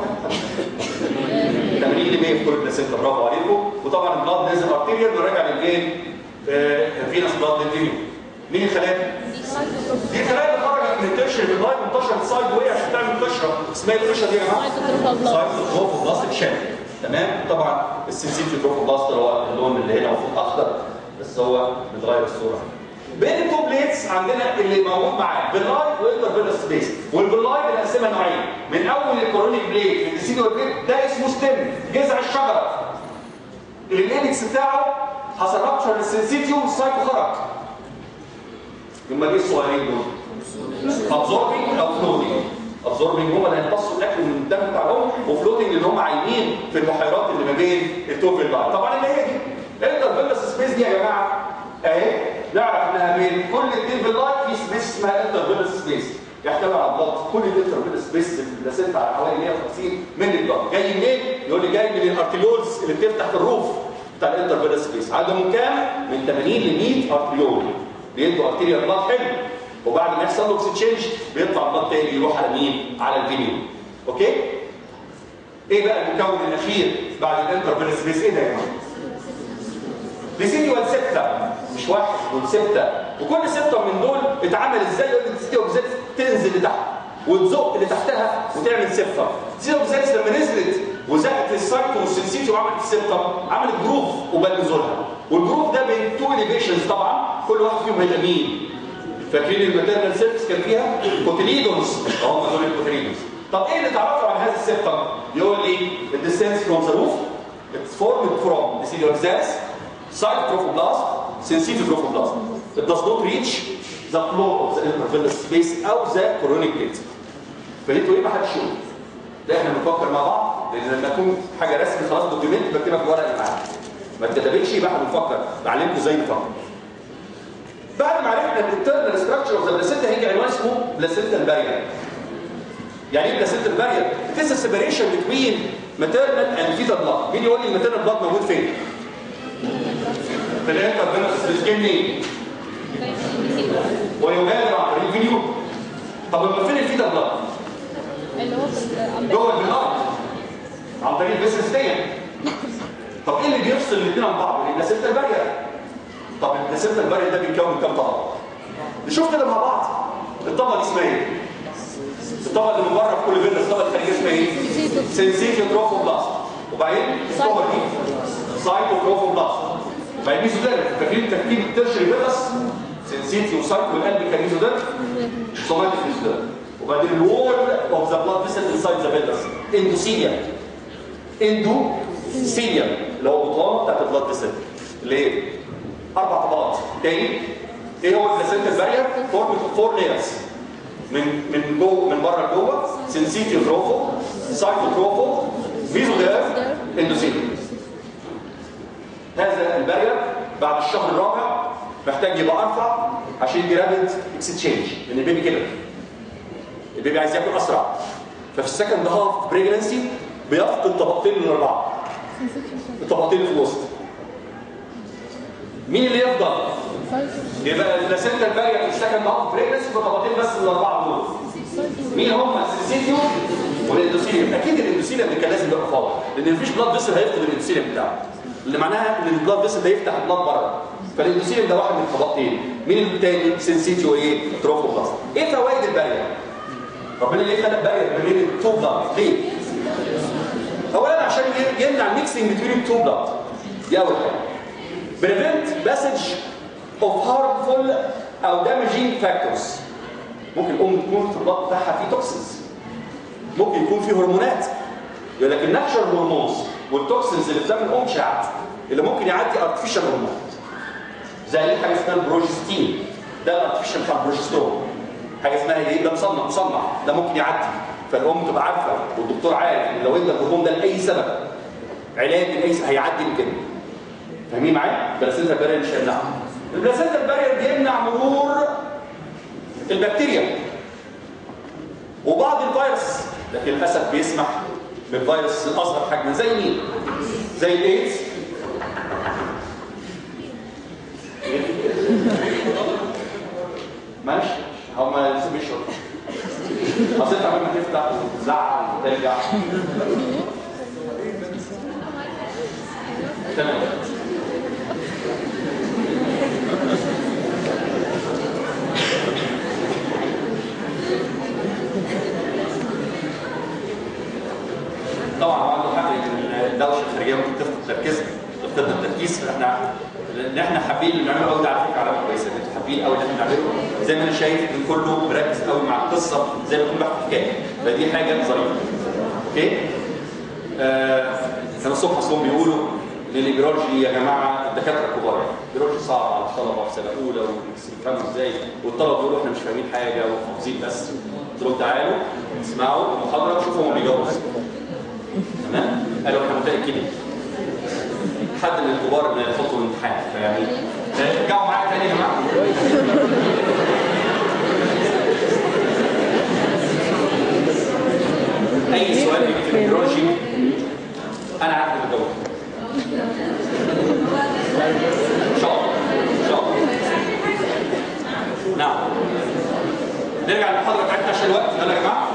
80 ل 100 في كل البلاسينتا برافو عليكم وطبعا البلاد نازل ارتيريال وراجع للفين فينس بلاد للفينيو مين الخلايا؟ دي الخلايا اللي خرجت من الترشر باللايف وانتشرت سايد واي عشان تعمل قشره اسمها ايه القشره دي يا جماعه؟ سايتوتروفوبلاستيك شان تمام طبعا السنسيتيف تروفوبلاست اللي هو اللون اللي هنا المفروض اخضر بس هو متغير الصوره بين التو بليتس عندنا اللي موجود معاه باللاي وانترفيرس سبيس والباللاي بنقسمها نوعين من اول الكورونيك بليت للديسيدوال بليت ده اسمه ستيم جذع الشجره اللي الانكس بتاعه حصل رابشر للسنسيتيو والسايتو خرج يبقى ايه الصغيرين دول؟ ابزوربنج او فلوتنج ابزوربنج هم اللي هيمتصوا الاكل من الدم بتاعهم وفلوتنج اللي هم عايمين في البحيرات اللي ما بين التوب والبعض طبعا اللي هي دي الانترفيرس سبيس دي يا جماعه اهي نعرف انها بين كل اثنين باللايت في سبيس اسمها انترفيرس سبيس يحتوي على الضغط كل الانترفيرس سبيس البلاسينتا على حوالي 150 مللي جرام جاي منين؟ يقول لي جاي من الارتيولز اللي بتفتح في الروف بتاع الانترفيرس سبيس عددهم كام؟ من 80 ل 100 ارتيول بيدوا ارتيريال بلاد حلو وبعد ما يحصل له اكسشينج بيطلع بلاد تاني يروح على مين؟ على الفينيو اوكي؟ ايه بقى المكون الاخير بعد الانترفيرس سبيس ايه ده يا جماعه؟ ريسيديوال سته مش واحد دول سته وكل سته من دول اتعمل ازاي يقول لك الريسيديوال بالذات تنزل لتحت وتزق اللي تحتها وتعمل سته الريسيديوال بالذات لما نزلت وزقت السايتو والسنسيتي وعملت السته عملت جروف وبل نزولها والجروف ده بين تو اليفيشنز طبعا كل واحد فيهم هيبقى مين؟ فاكرين الماتيرنال سيرفيس كان فيها كوتيليدونز هم دول الكوتيليدونز طب ايه اللي تعرفوا عن هذا السيبتم؟ يقول لي الديستانس فروم ذا روف It's formed from the ciliary cells cytotrophoblast, sensitive trophoblast. It does not reach the floor of the intervillous space أو the coronic plate. فلقيتوا ايه ما حدش يقول. ده احنا بنفكر مع بعض لان لما تكون حاجه رسمي خلاص دوكيمنت بكتبها في ورقه معاك. ما اتكتبتش يبقى احنا بنفكر بعلمكم ازاي نفكر. بعد ما عرفنا الانترنال ستراكشر اوف ذا بلاسينتا هيجي عنوان اسمه بلاسينتا بارير. يعني ايه بلاسينتا بارير؟ It is a separation between maternal and fetal blood. مين يقول لي الماتيرنال بلاد موجود فين؟ في الانترفينوس سكين نيم ويغادر عن طريق الفيديو طب لما فين الفيتا بلاد؟ اللي هو في الأمبير جوه في الارض عن طريق الفيسس دي طب ايه اللي بيفصل الاثنين عن بعض؟ البلاسينتا البارير طب البلاسينتا البارير ده بيتكون من كام طبقه؟ نشوف كده مع بعض الطبقه دي اسمها ايه؟ الطبقه اللي من بره في كل فينس الطبقه الخارجيه اسمها ايه؟ سنسيتيو تروفوبلاست وبعدين الطبقه دي سايتو تروفوبلاست وبعدين ميزوديرم فاكرين تركيب الترشري فينس سنسيتيو سايتو والقلب كان ميزوديرم سوماتيك ميزوديرم وبعدين الوول اوف ذا بلاد فيسل انسايد ذا فينس اندوثيليوم اندوثيليوم اللي هو البطانه بتاعت البلاد فيسل اللي هي اربع طبقات تاني ايه هو البلاسينتا البارير؟ فور فور لايرز من من جوه من بره لجوه سنسيتيو تروفو سايتوتروفو ميزوديرم اندوثيليوم هذا البارير بعد الشهر الرابع محتاج يبقى ارفع عشان يدي رابد اكستشينج لان البيبي كبر البيبي عايز ياكل اسرع ففي السكند هاف بريجنسي بيفقد طبقتين من اربعه الطبقتين اللي في الوسط مين اللي يفضل؟ يبقى البلاسينتا البارير في السكند هاف بريجنسي بطبقتين بس من الاربعه دول مين هم؟ السيسيتيو والاندوثيليوم اكيد الاندوثيليوم اللي كان لازم يبقى فاضي لان مفيش بلاد فيسل هيفقد الاندوثيليوم بتاعه اللي معناها ان البلاد فيسل ده يفتح البلاد بره فالاندوثيليوم ده واحد من الطبقتين مين الثاني؟ سنسيتيو ايه؟ تروفوبلاست ايه فوائد البارير؟ ربنا ليه خلق بارير ما بين التو بلاد ليه؟ اولا عشان يمنع الميكسنج بين التو بلاد دي اول حاجه prevent passage of harmful او damaging factors ممكن الام تكون في البطن بتاعها فيه توكسينز ممكن يكون فيه هرمونات يقول لك الناتشرال هرمونز والتوكسينز اللي بتعمل الام شعب اللي ممكن يعدي ارتفيشال هرمون زي حاجه اسمها البروجستين ده الارتفيشال بتاع البروجسترون حاجه اسمها ايه ده مصنع مصنع ده ممكن يعدي فالام تبقى عارفه والدكتور عارف ان لو ادى الهرمون ده لاي سبب علاج لاي سبب هيعدي من كده فاهمين معايا؟ البلاسينتا البارير مش هيمنعها البلاسينتا البارير بيمنع مرور البكتيريا وبعض الفيروس لكن للاسف بيسمح بالفيروس الاصغر حجما زي مين؟ زي الايدز ماشي هما لسه بيشرب اصل انت عمال ما تفتح وتزعل وترجع تمام طبعا هو عنده حق ان الدوشه الخارجيه ممكن تفقد تركيزنا تفقدنا التركيز فاحنا ان احنا حابين اللي بنعمله قوي ده على فكره علامه كويسه ان انتوا حابين قوي اللي احنا بنعمله زي ما انا شايف ان كله مركز قوي مع القصه زي ما يكون بحكي حكايه فدي حاجه ظريفه اوكي آه كانوا الصبح اصلهم بيقولوا ان الابراجي يا جماعه الدكاتره الكبار الابراجي صعب على الطلبه في سنه اولى ويفهموا ازاي والطلبه بيقولوا احنا مش فاهمين حاجه وحافظين بس قلت لهم تعالوا اسمعوا المحاضره وشوفوا هم بيجاوبوا ازاي تمام قالوا احنا متاكدين حد من الكبار اللي يحطوا الامتحان فيعني ارجعوا معايا تاني يا جماعه اي سؤال بيجي في البيولوجي انا عارف اللي بجاوبه ان شاء الله ان شاء الله نعم نرجع للمحاضره بتاعتنا عشان الوقت يلا يا جماعه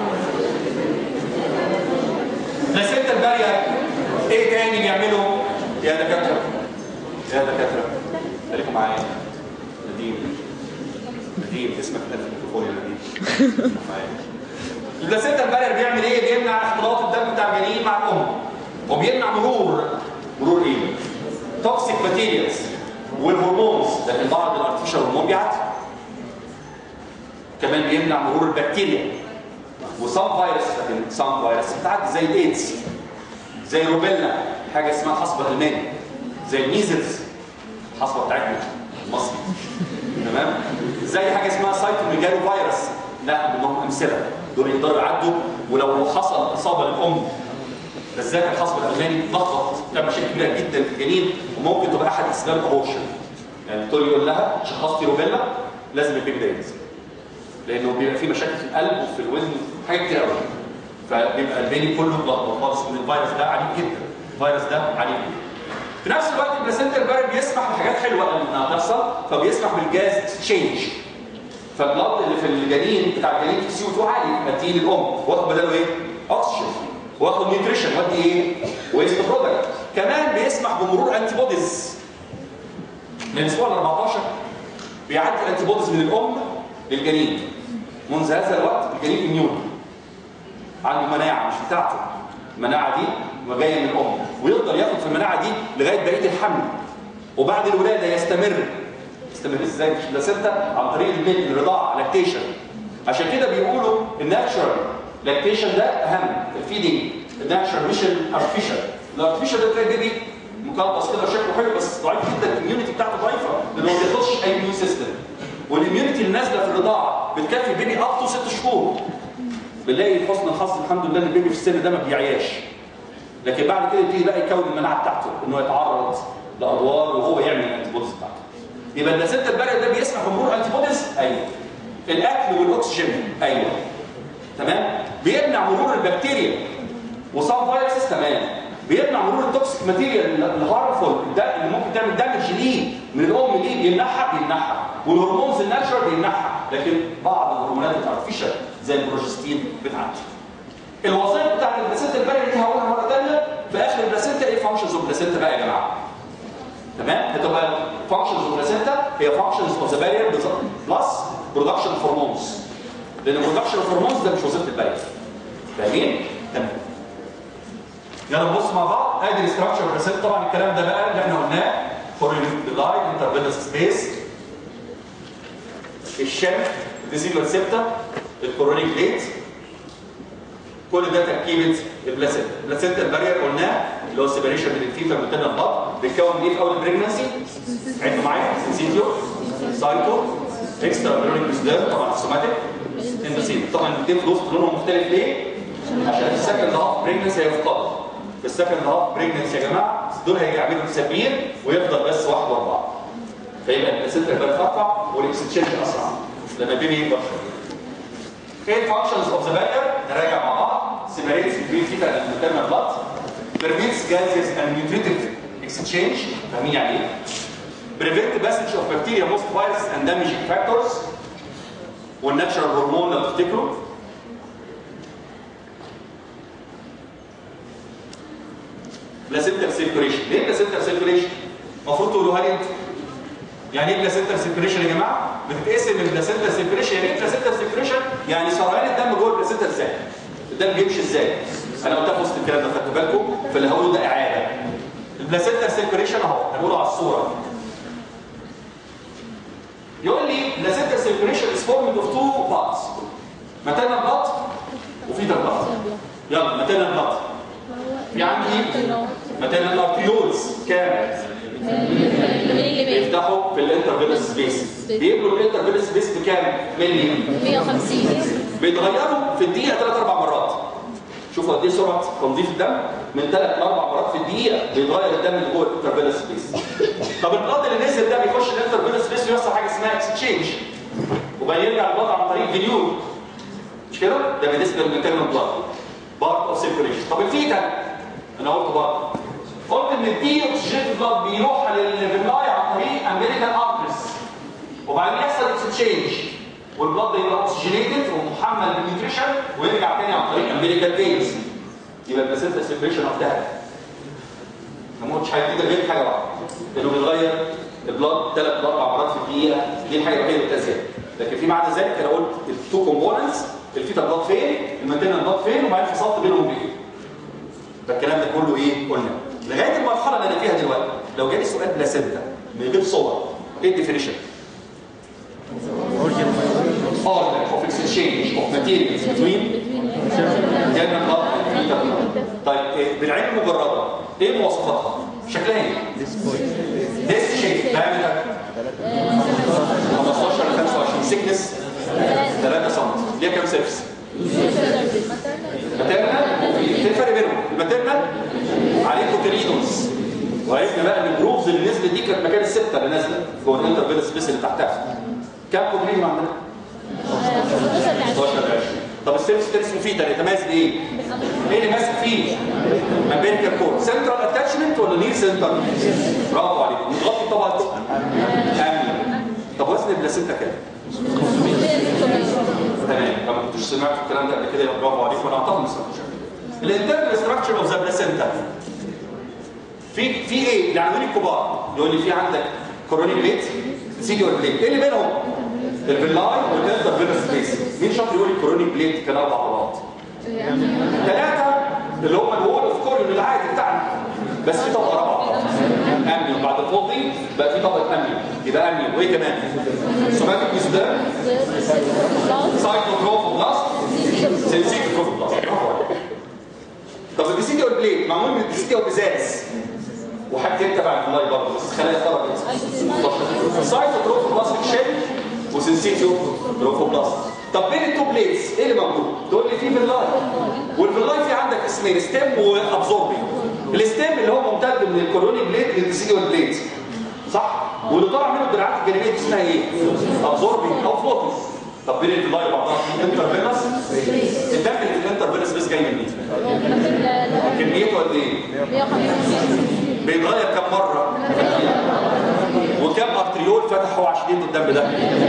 بلاسينتا البارير ايه تاني بيعملوا يا دكاتره يا دكاتره خليكم معايا نديم نديم اسمك في الميكروفون يا نديم معايا البلاسينتا البارير بيعمل ايه؟ بيمنع اختلاط الدم بتاع الجنين مع الام وبيمنع مرور مرور ايه؟ توكسيك ماتيريالز والهرمونز لكن بعض الارتفيشال هرمون بيعدي كمان بيمنع مرور البكتيريا وسام فيروس لكن سام فيروس بتعدي زي الايدز زي الروبيلا حاجه اسمها حصبه الماني زي الميزلز الحصبه بتاعتنا المصري تمام زي حاجه اسمها سايتوميجالو فيروس لا منهم امثله دول يقدروا يعدوا ولو حصل اصابه للام بالذات الحصبه الالماني لخبط تعمل مشاكل كبيره جدا في الجنين وممكن تبقى احد اسباب الابورشن يعني الدكتور يقول لها شخصتي روبيلا لازم البيبي ده ينزل لانه بيبقى فيه مشاكل في القلب وفي الوزن حاجات كتير قوي فبيبقى البيبي كله ملخبط خالص ان الفيروس ده عنيف جدا الفيروس ده عنيف جدا في نفس الوقت البلاسنتا البارد بيسمح بحاجات حلوه قوي انها تحصل فبيسمح بالجاز اكسشينج فالبلد اللي في الجنين بتاع الجنين في سي او 2 عالي بديه للام واخد بداله ايه؟ اكسجين واخد نيوتريشن ودي ايه؟ ويست برودكت كمان بيسمح بمرور انتي بوديز من الاسبوع ال 14 بيعدي الانتي بوديز من الام للجنين منذ هذا الوقت الجنين اميون عنده مناعه مش بتاعته المناعه دي جايه من الام ويفضل ياخد في المناعه دي لغايه بقيه الحمل وبعد الولاده يستمر يستمر ازاي مش بلاسنتا عن طريق الميل الرضاعه لاكتيشن عشان كده بيقولوا الناتشرال لاكتيشن ده اهم الفيدنج الناتشرال مش الارتفيشال الارتفيشال ده تلاقي بيبي مقلص كده شكله حلو بس ضعيف جدا الاميونيتي بتاعته ضعيفه لانه ما بياخدش اي اميون سيستم والاميونيتي اللي نازله في الرضاعه بتكفي البيبي اب تو ست شهور بنلاقي حسن الحظ الحمد لله ان البيبي في السن ده ما بيعياش لكن بعد كده يبتدي بقى يكون المناعه بتاعته انه يتعرض لادوار وهو يعمل الانتي بوديز بتاعته يبقى البلاسنتا البارد ده بيسمح بمرور انتي بوديز ايوه الاكل والاكسجين ايوه تمام بيمنع مرور البكتيريا وصام فيروسز تمام بيمنع مرور التوكسيك ماتيريال الهارمفول ده اللي ممكن تعمل دامج ليه من الام ليه بيمنعها بيمنعها والهرمونز الناتشرال بيمنعها لكن بعض الهرمونات الارتفيشال زي البروجستين بتعدي الوظائف بتاعت البلاسنتا البارد دي هقولها مره ثانيه في اخر البلاسنتا ايه فانكشنز اوف البلاسنتا بقى يا جماعه تمام هتبقى functions of placenta هي functions of the barrier plus production of hormones لان production of hormones ده مش وظيفه البارير فاهمين؟ تمام يلا نبص مع بعض ادي الاستراكشر بلاسنتا طبعا الكلام ده بقى اللي احنا قلناه فوريلاي انترفينس سبيس الشم الفيزيكال سيبتا الكورونيك بليت كل ده تركيبه البلاسنتا البلاسنتا البارير قلناه اللي هو السيبريشن بين الفيتا والتنا البطن بيتكون من ايه في اول البريجنسي عدوا معايا سينسيتيو سايتو اكسترا بيرونيك بيزدر طبعا السوماتيك اندوسين طبعا الاثنين في الوسط لونهم مختلف ليه؟ عشان السكند هاف بريجنسي هيفقد في السكند هاف بريجنسي يا جماعه دول هيعملوا تسابير ويفضل بس واحد واربعه فيبقى البلاسنتا البارير تقطع والاكستشينج اسرع لما البيبي يكبر ايه الفانكشنز اوف ذا بارير نراجع مع بعض سيبريتس بين فيتا اند ماتيرنال بلاد permits gases and nutritive exchange فاهمين يعني ايه؟ prevent the passage of bacteria most viruses and damaging factors والناتشرال هرمون لو تفتكروا بلاسنتال سيركوليشن ليه بلاسنتال سيركوليشن؟ المفروض تقولوها لي انتوا يعني ايه بلاسنتال سيركوليشن يا جماعه؟ بتتقسم البلاسنتال سيركوليشن يعني ايه بلاسنتال سيركوليشن؟ يعني سريان الدم جوه البلاسنتا ازاي؟ الدم بيمشي ازاي؟ انا قلتها في وسط الكلام ده خدتوا بالكم فاللي هقوله ده اعاده البلاسنتا سيركوليشن اهو هنقوله على الصوره يقول لي بلاسنتا سيركوليشن از فورمد اوف تو بارتس ماتيرنال بلاد وفيتال بلاد يلا ماتيرنال بلاد في عندي ماتيرنال ارتيولز كام بيفتحوا في الانترفيلس سبيس بيبقوا الانترفيلس سبيس بكام ملي 150 بيتغيروا في الدقيقه ثلاث اربع مرات شوفوا قد ايه سرعه تنظيف الدم من ثلاث لاربع مرات في الدقيقه بيتغير الدم اللي جوه الانترفيلس سبيس طب البلاد اللي نزل ده بيخش الانترفيلس سبيس ويحصل حاجه اسمها اكسشينج وبعدين يرجع البلاد عن طريق فينيول مش كده؟ ده بالنسبه للماتيرنال بلاد بارت اوف سيركوليشن طب الفيتال انا قلت برضه قلت ان الدي اوكسجين بلاد بيروح للفيلاي عن طريق امريكان ارتريز وبعدين يحصل اكسشينج والبلاد ده يبقى اوكسجينيتد ومحمل بالنيوتريشن ويرجع تاني عن طريق امريكان فينز يبقى البلاسنتا سيركيوليشن اوف ده ما قلتش حاجه كده غير حاجه واحده انه بيتغير البلاد ثلاث لاربع مرات في الدقيقه دي الحاجه الوحيده اللي بتزيد لكن في بعد ذلك انا قلت التو كومبوننتس الفيتا بلاد فين المانتينا بلاد فين وبعدين فصلت بينهم بايه ده الكلام ده كله ايه قلنا لغايه المرحله اللي انا فيها دلوقتي لو جالي سؤال بلاسنتا من غير صور ايه الديفينيشن order of exchange of materials between جنة الأرض والفيتا طيب إيه بالعين المجردة ايه مواصفاتها؟ شكلها ايه؟ ديس شيب diameter 15 ل 25 سيكنس 3 سم ليها كام سيرفس؟ ماتيرنال في فرق بينهم الماتيرنال عليه كوتريدونز وعرفنا بقى ان الجروفز اللي نزلت دي كانت مكان السته اللي نازله جوه الانترفيل سبيس اللي تحتها كام كوتريدون عندنا؟ 16 ل 20 طب السيرفس ده اسمه فيه ده يتميز بايه؟ ايه اللي ماسك فيه؟ امبيريكال كور سنترال اتاتشمنت ولا ولا نير سنتر برافو عليك متغطي طبقه امن طب وزن البلاسينتا كام تمام لما كنتش سمعت الكلام ده قبل كده يبقى برافو عليك وانا اعتقد ما سمعتوش الانترنال ستراكشر اوف ذا بلاسينتا في في ايه العناوين الكبار يقول لي في عندك كوروني بليت سيديور بليت ايه اللي بينهم الفيلاي والانتر فينس سبيس مين شاطر يقول لي كوروني بليت كان اربع مرات ثلاثه اللي هم الوول اوف كوريون العادي بتاعنا بس في طبقه رابعه امنيوم بعد الفولدنج بقى في طبقه امنيوم يبقى امنيوم وايه كمان سوماتيك ويزدر سايكلوتروفوبلاست سينسيتروفوبلاست برافو عليك طب الديسيديو بليت معمول من الديسيديو بزاز وحاجتين تبع الفلاي برضه بس خلايا خرجت سايتوتروفوبلاستيك شيل وسنسيتيو تروفوبلاست طب بين التو بليتس ايه اللي موجود؟ تقول لي في فيلاي والفيلاي في عندك اسمين ستيم وابزوربنج الستيم اللي هو ممتد من الكوروني بليت للديسيديو بليت صح؟ واللي طالع منه الدراعات الجانبيه دي اسمها ايه؟ ابزوربنج او فلوتنج طب بين الفيلاي وبعضها في انترفينس الدم اللي في الانترفينس بس جاي منين؟ كميته قد ايه؟ بيتغير كم مرة وكم ارتريول فتحوا عشان يدوا الدم ده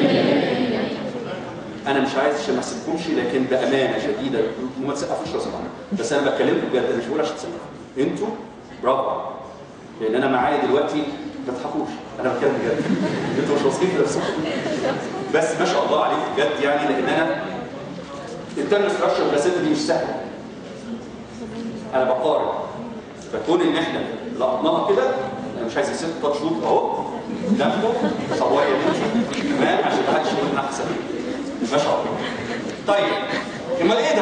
انا مش عايز عشان ما اسيبكمش لكن بامانه شديده وما تسقفوش لو سمحتوا بس انا بكلمكم بجد انا مش بقول عشان تسقفوا انتوا برافو عليكم. لان انا معايا دلوقتي ما تضحكوش انا بتكلم بجد انتوا مش واثقين في نفسكم بس ما شاء الله عليكم بجد يعني لان انا الترم ستراكشر بلاسيتا دي مش سهله انا بقارن فكون ان احنا لقطناها كده انا مش عايز ست تاتش شوت اهو جنبه صوايه دي تمام عشان ما حدش يقول إن احسن ما شاء الله طيب امال ايه ده؟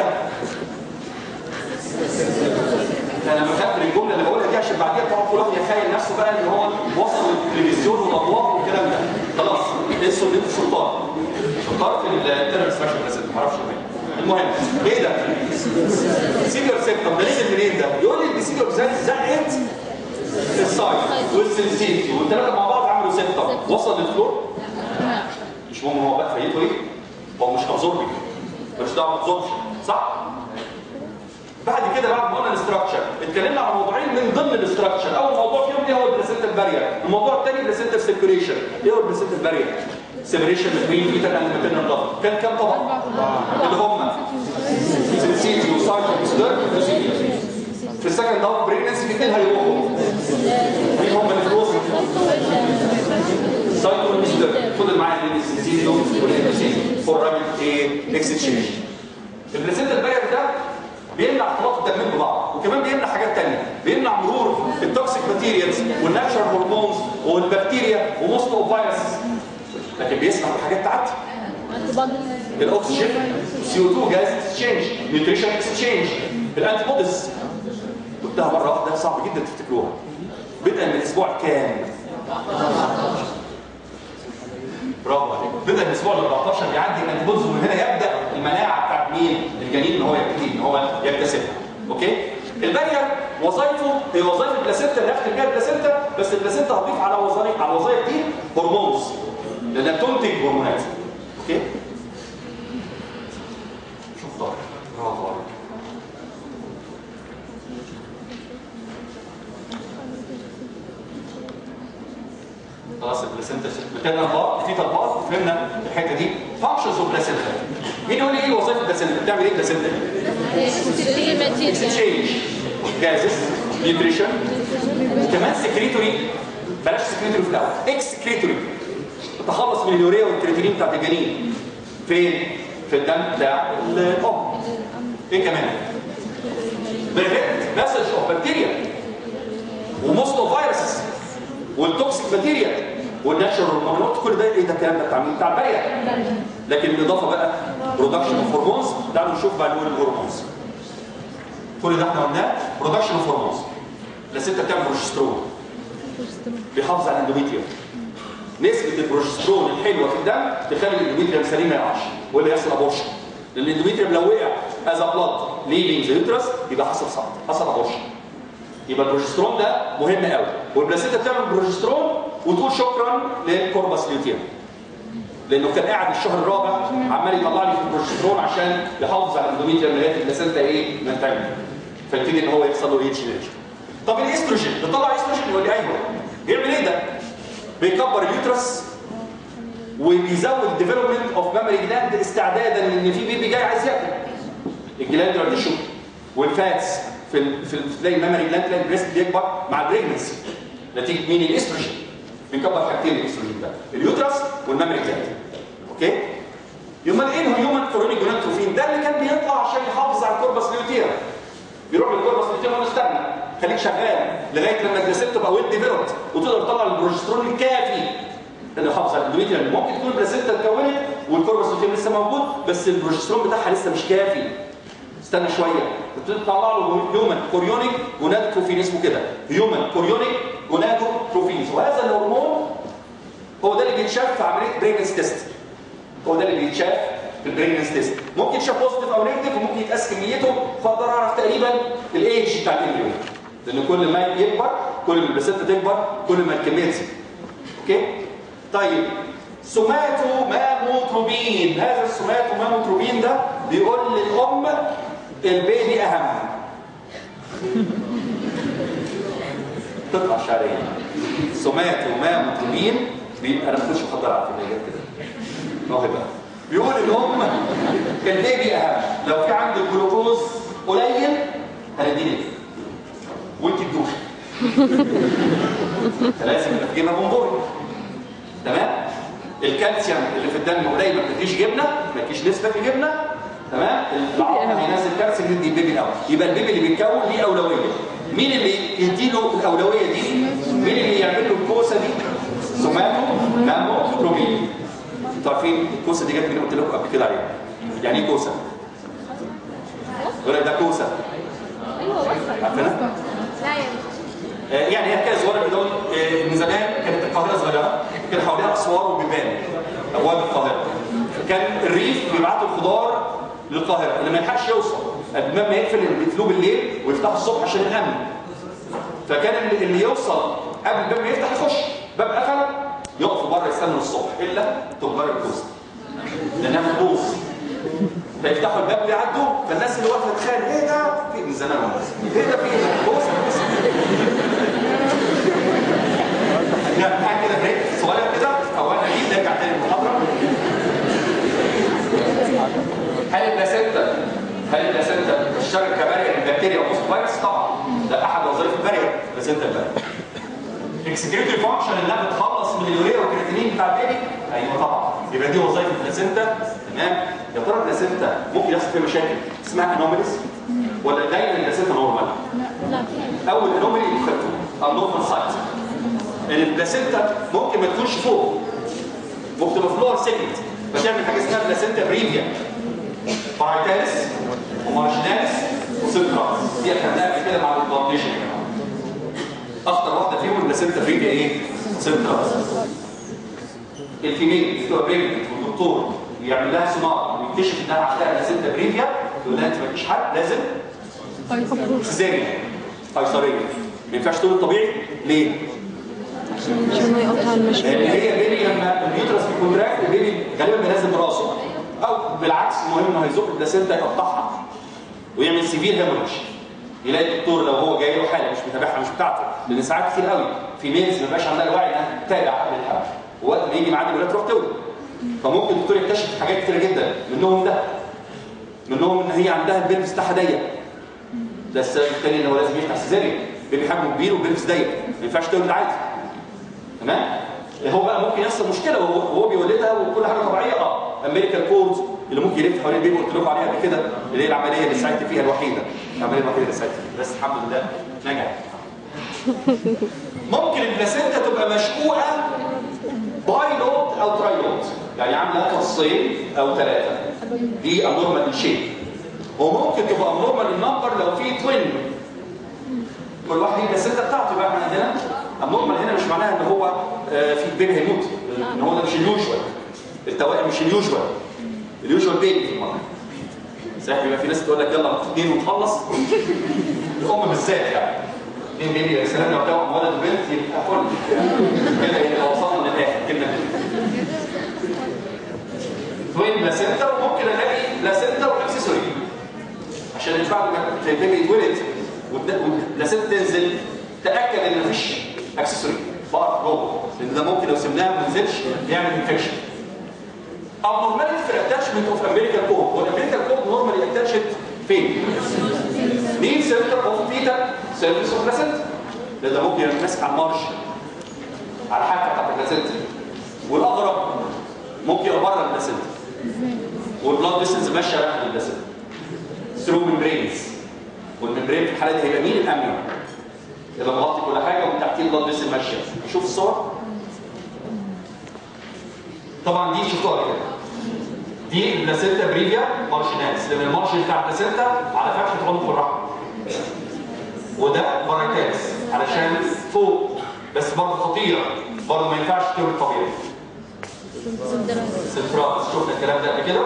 انا بخاف من الجمله اللي بقولها دي عشان بعديها تقعد كل واحد يتخيل نفسه بقى ان هو وصل للتلفزيون والاضواء والكلام ده خلاص انسوا ان انتوا شطار شطار في التيرن ستراكشر بس ما اعرفش مين المهم ايه ده؟ سيجر سيبتم ده نزل منين ده؟ يقول لي السيجر زقت السايد والسنسيتي والثلاثه مع بعض عملوا سيبتم وصل للفلور مش مهم هو بقى فايته ايه؟ هو مش ابزوربنج مش دعوه بابزوربشن صح؟ بعد كده بعد ما قلنا الاستراكشر اتكلمنا على موضوعين من ضمن الاستراكشر اول موضوع فيهم ايه هو البلاسنتال بارير الموضوع الثاني بلاسنتال سيركيوليشن ايه هو البلاسنتال بارير سيبريشن بين فيتال اند ماتيرنال ضغط كان كام طبقه اللي هم سنسيتي وسايتو وسدر في السكند هاف بريجنسي في اثنين هيروحوا مين هم اللي في الوسط سايتو وسدر فضل معايا بين السنسيتي والانسيتي فور رابط ايه اكستشينج البلاسنتال بارير ده بيمنع اختلاط الدمين ببعض وكمان بيمنع حاجات تانية بيمنع مرور التوكسيك ماتيريالز والناتشرال هرمونز والبكتيريا وموست اوف فيروس لكن بيسمح بحاجات تعدي الاكسجين سي او 2 جاز اكسشينج نيوتريشن اكسشينج الانتي بوديز قلتها مره واحده صعب جدا تفتكروها بدءا من الاسبوع كام؟ برافو عليك بدأ الاسبوع ال 14 بيعدي الانتي بوديز ومن هنا يبدا المناعه بتاعت مين؟ الجنين ان هو يبتدي ان هو يكتسبها اوكي؟ البارير وظائفه هي وظائف البلاسينتا اللي هيختم بيها البلاسينتا بس البلاسينتا هتضيف على وظائف على الوظائف دي هرمونز لانها بتنتج هرمونات اوكي؟ شوف طارق برافو عليك خلاص البلاسينتا بتاعنا بار في طبقات فهمنا الحته دي فانكشنز اوف بلاسينتا مين يقول لي ايه وظائف البلاسينتا بتعمل ايه البلاسينتا تشينج جازز نيوتريشن وكمان سكريتوري بلاش سكريتوري في الاول اكسكريتوري تتخلص من اليوريا والكرياتينين بتاعت الجنين فين؟ في الدم بتاع الام ايه كمان؟ بريفنت مسج اوف بكتيريا وموست اوف فيروسز والتوكسيك ماتيريال والناتشرال هرمونات كل ده ايه ده الكلام ده بتاع مين؟ بتاع البرية لكن بالاضافه بقى برودكشن اوف هرمونز تعالوا نشوف بقى نقول الهرمونز كل ده احنا قلناه برودكشن اوف هرمونز الستة بتعمل بروجسترون بيحافظ على الاندوميتريوم نسبة البروجسترون الحلوة في الدم تخلي الاندوميتريوم سليم ما يقعش واللي يحصل ابورشن لان الاندوميتريوم لو وقع از بلاد ليفينج ذا يوترس يبقى حصل سقط حصل ابورشن يبقى البروجسترون ده مهم قوي والبلاسيتا بتعمل بروجسترون وتقول شكرا للكوربس ليوتيوم لانه كان قاعد الشهر الرابع عمال يطلع لي في البروجسترون عشان يحافظ على الاندوميتريوم لغايه البلاسيتا ايه منتجه فيبتدي ان هو يحصل له ايه تشينج طب الاستروجين بيطلع استروجين يقول لي ايوه بيعمل ايه ده؟ بيكبر اليوترس وبيزود ديفلوبمنت اوف ميموري جلاند استعدادا ان في بيبي جاي عايز ياكل الجلاند تيشو والفاتس في ال... في ال- تلاقي الميموري جلاند تلاقي البريست بيكبر مع البريجنسي نتيجه مين الاستروجين بيكبر حاجتين الاستروجين ده اليوترس والميموري جلاند اوكي يبقى ايه الهيومن كورونيك جوناتروفين ده اللي كان بيطلع عشان يحافظ على الكوربس ليوتيرا بيروح للكوربس ليوتيرا ونستنى خليك شغال لغايه لما البلاسينتا تبقى ويل ديفلوبد وتقدر تطلع البروجسترون الكافي اللي يحافظ على الاندوميتريال ممكن تكون البلاسينتا اتكونت والكوربس ليوتيرا لسه موجود بس البروجسترون بتاعها لسه مش كافي استنى شويه تبتدي تطلع له هيومن كوريونيك جونادوتروفين اسمه كده هيومن كوريونيك جونادوتروفين وهذا الهرمون هو ده اللي بيتشاف في عمليه بريجنس تيست هو ده اللي بيتشاف في البريجنس تيست ممكن يتشاف بوزيتيف او نيجاتيف وممكن يتقاس كميته فاقدر اعرف تقريبا الايدج بتاع الامبريو لان كل ما يكبر كل ما البلاسينتا تكبر كل ما الكميه تزيد اوكي طيب سوماتو ماموتروبين هذا السوماتو ماموتروبين ده بيقول للام البيبي اهم تطلع شعريه سوماتو ماموتروبين بي... انا ما كنتش محضر على فكره جت كده موهبه بيقول الام البيبي اهم لو في عندك جلوكوز قليل هنديلك وانت تدوخ فلازم يبقى في جبنه بونبوني تمام الكالسيوم اللي في الدم قليل ما بتديش جبنه ما تديش نسبه في جبنه تمام العظم هينزل كالسيوم يدي البيبي الاول يبقى البيبي اللي بيتكون ليه اولويه مين اللي يديله الاولويه دي مين اللي يعمل له الكوسه دي سوماتو نامو بروبين انتوا عارفين الكوسه دي جت من قلت لكم قبل كده عليها يعني ايه كوسه ولا ده كوسه ايوه بس عارفينها لا يا آه، يعني هي كده صغيره كده آه، من زمان كانت القاهره صغيره كان حواليها اسوار وبيبان ابواب القاهره كان الريف بيبعتوا الخضار للقاهره اللي ما يلحقش يوصل قبل ما يقفل بيقفلوه بالليل ويفتحوا الصبح عشان الامن فكان اللي- اللي يوصل قبل الباب ما يفتح يخش باب قفل يقفوا بره يستنوا الصبح الا تجار الكوسه لانها بتبوظ فيفتحوا الباب ويعدوا فالناس اللي واقفه تخيل ايه ده في من زمان والله. ايه ده في إيه؟ كوسه كوسه لا حاجه كده بريك صغير كده او انا اجيب نرجع تاني المحاضره هل البلاسينتا هل البلاسينتا تشتغل كبارير البكتيريا وبوست فايروس طبعا ده احد وظائف البارير البلاسينتا البارير اكسكريتوري فانكشن انها بتخلص من اليوريا والكرياتينين بتاع البيبي ايوه طبعا يبقى دي وظائف البلاسينتا تمام يا ترى البلاسينتا ممكن يحصل فيها مشاكل اسمها انوميليز ولا دايما البلاسينتا نورمال لا في اول انوميلي اللي خدته النورمال سايت ان البلاسينتا ممكن ما تكونش فوق ممكن تبقى فلور سيجمنت فتعمل حاجه اسمها بلاسينتا بريفيا بارايتاليس ومارجيناليس وسنتراليس دي اخدناها قبل كده مع البلانتيشن يا جماعه اخطر واحده فيهم البلاسينتا بريفيا ايه؟ سنتراليس الفيميل بتبقى بريجننت والدكتور يعمل لها سونار ويكتشف انها عندها بلاسينتا بريفيا يقول لها انت مالكيش حل لازم سيزاريان قيصريه ما ينفعش تقول الطبيعي ليه؟ عشان ما يقطع المشوار لان هي بيبي لما اليوترس بيكونتراكت البيبي غالبا بينزل براسه او بالعكس المهم انه هيزق البلاسينتا يقطعها ويعمل سيفير هيموريج يلاقي الدكتور لو هو جاي له حاله مش متابعها مش بتاعته لان ساعات كتير قوي في ميلز ما بيبقاش عندها الوعي انها تتابع قبل الحمل ووقت ما يجي ميعاد الولاده تروح تولد فممكن الدكتور يكتشف حاجات كتير جدا منهم ده منهم ان هي عندها البيلفس بتاعها ضيق ده السبب الثاني ان هو لازم يفتح سيزاريان بيبي حجمه كبير والبيلفس ضيق ما ينفعش تولد عادي تمام هو بقى ممكن يحصل مشكله وهو وهو بيولدها وكل حاجه طبيعيه اه امريكان كورز اللي ممكن يلف حوالين البيبي قلت لكم عليها قبل كده اللي هي العمليه اللي ساعدت فيها الوحيده العمليه الوحيده اللي ساعدت فيها بس الحمد لله نجحت ممكن البلاسينتا تبقى مشقوقه باي لود او تراي لود يعني عامله فصين او ثلاثه دي ابنورمال شيب وممكن تبقى ابنورمال النمبر لو في توين كل واحد ليه البلاسينتا بتاعته يبقى احنا عندنا ابنورمال هنا مش معناها ان هو آه، في بيبي هيموت ان هو ده مش اليوجوال التوائم مش اليوجوال اليوجوال بيبي في المرض صحيح يبقى في ناس تقول لك يلا اثنين ونخلص الام بالذات يعني اثنين بيبي يا سلام لو توأم ولد وبنت يبقى فل كده يبقى وصلنا للاخر كده توين بلاسينتا وممكن الاقي بلاسينتا واكسسوري عشان بعد ما البيبي يتولد والبلاسينتا تنزل تاكد ان مفيش وده ممكن لو سمناه ما نزلش يعمل انفكشن abnormality في الاتاتشمنت اوف امبيريكال كورد والامبيريكال كورد نورمالي اتاتشد فين؟ مين سنتر اوف فيتا سيرفيس اوف بلاسنتا ده ده ممكن يبقى ماسك على المارش على الحافه بتاعت البلاسنتا والاغرب ممكن يبقى بره البلاسنتا والبلاد فيسلز ماشيه رايحه للبلاسنتا ثرو ممبرينز والممبرين في الحاله دي هيبقى مين الاميون اللي مغطي كل حاجه ومن تحتيه البلاد فيسل ماشيه شوف الصور طبعا دي شفتوها كده دي البلاسينتا بريفيا مارشينالز لان المارشن بتاع البلاسينتا على فتحه عنق الرحم وده بارايتالز علشان فوق بس برضه خطيره برضه ما ينفعش تولد طبيعي سنترالز شفنا الكلام ده قبل كده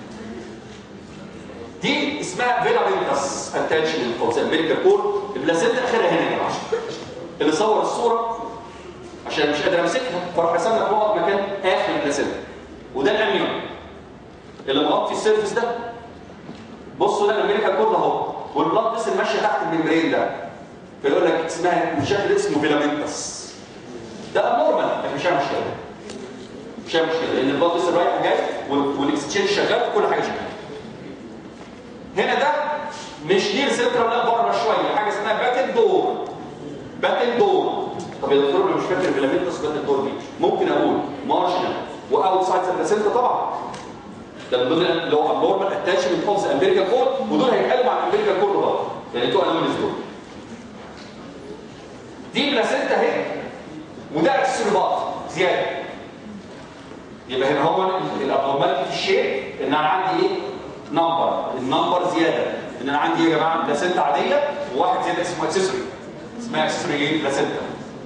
دي اسمها فيلا بينتس اتاتشمنت اوف ذا امبيريكال كور البلاسينتا اخرها هنا يا جماعه اللي صور الصوره عشان مش قادر امسكها فراح رسم لك نقط مكان اخر البلاسينتا وده الاميون اللي مغطي السيرفس ده بصوا ده الامريكا كورد اهو والبلاد بس ماشيه تحت الممبرين ده فيقول لك اسمها الشكل اسمه فيلامنتس ده نورمال لكن مش هيعمل مشكله مش هيعمل مشكله لان البلاد بس رايح جاي والاكستشينج شغال وكل حاجه شغاله هنا ده مش نير سنترال لا بره شويه حاجه اسمها باتن دور باتن دور طب يا دكتور انا مش فاكر فيلامنتس باتن دور دي ممكن اقول مارجنال واوتسايد البلاسينتا طبعا ده من ضمن اللي هو النورمال اتاتشمنت اوف ذا امبيريكال كورد ودول هيتقالوا مع الامبيريكال كورد برضه يعني تو انوميز دول دي بلاسينتا اهي وده اكسسوريبات زياده يبقى هنا هو الابنورماليتي في الشيء ان انا عندي ايه؟ نمبر النمبر زياده ان انا عندي يا جماعه بلاسينتا عاديه وواحد زياده اسمه اكسسوري اسمها اكسسوري ايه؟ بلاسينتا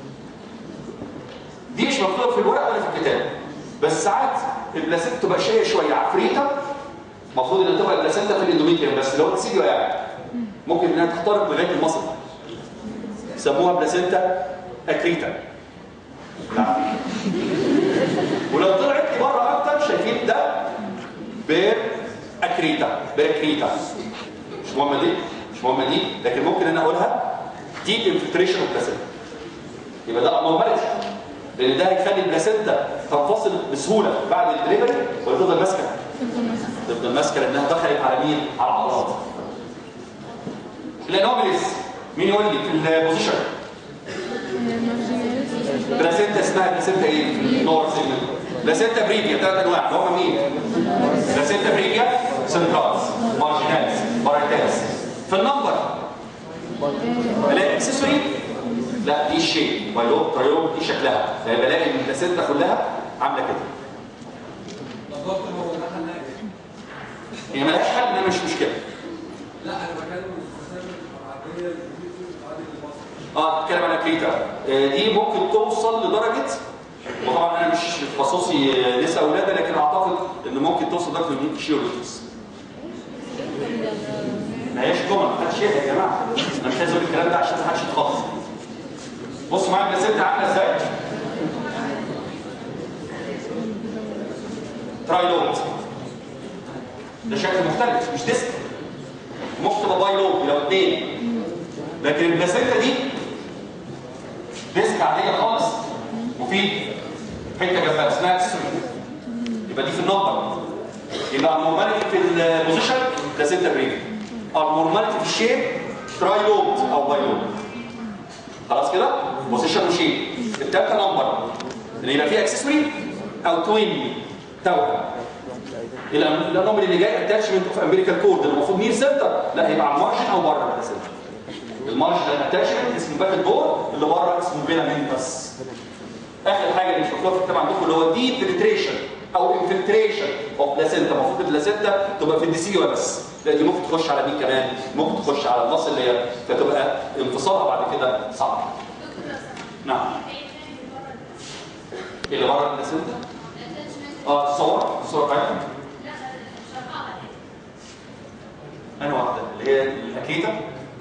دي مش مكتوبه في الورق ولا في الكتاب بس ساعات البلاسينتا تبقى شقيه شويه عفريته المفروض ان تبقى البلاسينتا في الاندوميتريوم بس لو تسيدي وقع ممكن انها تخترق لغايه المصل سموها بلاسينتا اكريتا لا. ولو طلعت بره اكتر شايفين ده بير اكريتا بير اكريتا مش مهمه دي مش مهمه دي لكن ممكن انا اقولها ديب انفلتريشن اوف بلاسينتا يبقى ده نورماليتي لان ده هيخلي البلاسينتا تنفصل بسهوله بعد الدليفري ولا تفضل ماسكه تفضل ماسكه لانها دخلت على مين؟ على العضلات الانوميليز مين يقول لي في البوزيشن بلاسينتا اسمها بلاسينتا ايه؟ في النور سيجمنت بلاسينتا بريفيا ثلاث انواع اللي هم مين؟ بلاسينتا بريفيا سنترالز مارجينالز بارايتالز في النمبر بلاقي اكسسوري لا دي الشيء بايلوب ترايوب دي شكلها يعني بلاقي ان البلاسينتا كلها عامله كده هي ملهاش حل انها مش مشكله لا انا بكلم المستثمر العاديه اللي بتعدي المصري اه بتكلم على كريتا آه، دي ممكن توصل لدرجه وطبعا انا مش في تخصصي آه، نساء ولاده لكن اعتقد ان ممكن توصل لدرجه 100 شيولوجيس ما هياش جمل ما حدش يهدى يا جماعه انا مش عايز اقول الكلام ده عشان ما حدش يتخصص بصوا معايا البلاسينتا عامله ازاي ترايلود ده شكل مختلف مش ديسك ممكن تبقى باي لوب لو اثنين لكن البلاسينتا دي ديسك عاديه خالص وفي حته جنبها اسمها اكسسوري يبقى دي في النمبر يبقى النورماليتي في البوزيشن بلاسينتا بريك النورماليتي في الشيب تراي لوب او باي لوب خلاص كده بوزيشن وشيب التالتة نمبر اللي يبقى فيه اكسسوري او توين توأم الانومالي اللي جاي اتاتشمنت اوف امبيريكال كورد المفروض نير سنتر لا هيبقى على المارجن او بره البلاسينتا المارجن اتاتشمنت اسمه باك الدور اللي بره اسمه فيلامنتس اخر حاجه اللي شفتوها في الكتاب عندكم اللي هو دي بنتريشن او انفلتريشن اوف بلاسينتا المفروض البلاسينتا تبقى في الديسيوا بس لا دي ممكن تخش على دي كمان ممكن تخش على النص اللي هي فتبقى انفصالها بعد كده صعب نعم إيه اللي بره البلاسينتا اه الصور الصور بتاعتها انا واحده اللي هي الاكيتا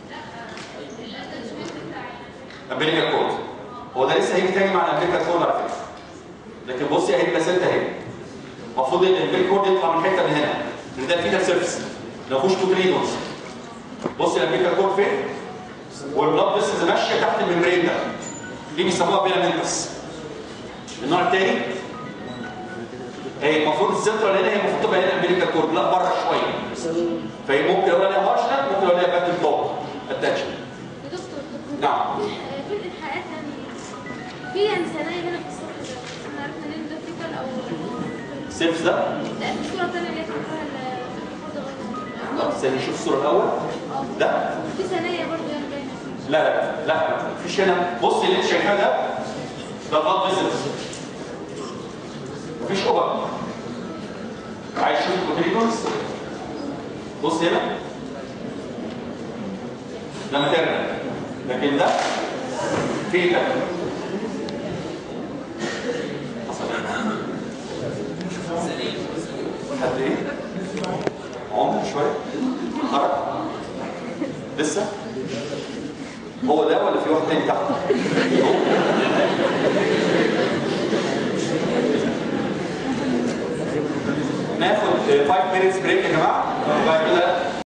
امريكا كود هو ده لسه هيجي تاني مع الامريكا كود على فكره لكن بصي اهي البلاسينتا اهي المفروض ان الامريكا كود يطلع من حته من هنا لان ده فيه سيرفس ما فيهوش تو تريدونز بصي الامريكا كود فين والبلاد بس ماشيه تحت الممبرين ده دي بيسموها بيلامنتس النوع الثاني هي المفروض السنترال هنا هي المفروض تبقى هنا امريكا كورد لا بره شويه فهي ممكن اقول عليها هارشنت ممكن اقول عليها باتل بلوك اتاتشن يا دكتور نعم آه، في الإلحاقات يعني في يعني ثانية هنا في الصف ده احنا عرفنا ان ده فيكال او السيرفس ده لا في الصورة الثانية اللي هي فيها ال- طب استنى نشوف الصوره الاول ده في ثانية برضه يعني باينة لا لا لا مفيش هنا بص اللي انت شايفاه ده ده غلط فيزيتس مفيش اوبر عايز تشوف الكوتريكونز بص هنا ده ماتيرنال لكن ده فيتال حصل ايه؟ حد ايه؟ عمر شويه خرج لسه هو ده ولا في واحد تاني تحت؟ ناخد 5 minutes بريك يا جماعه وبعد كده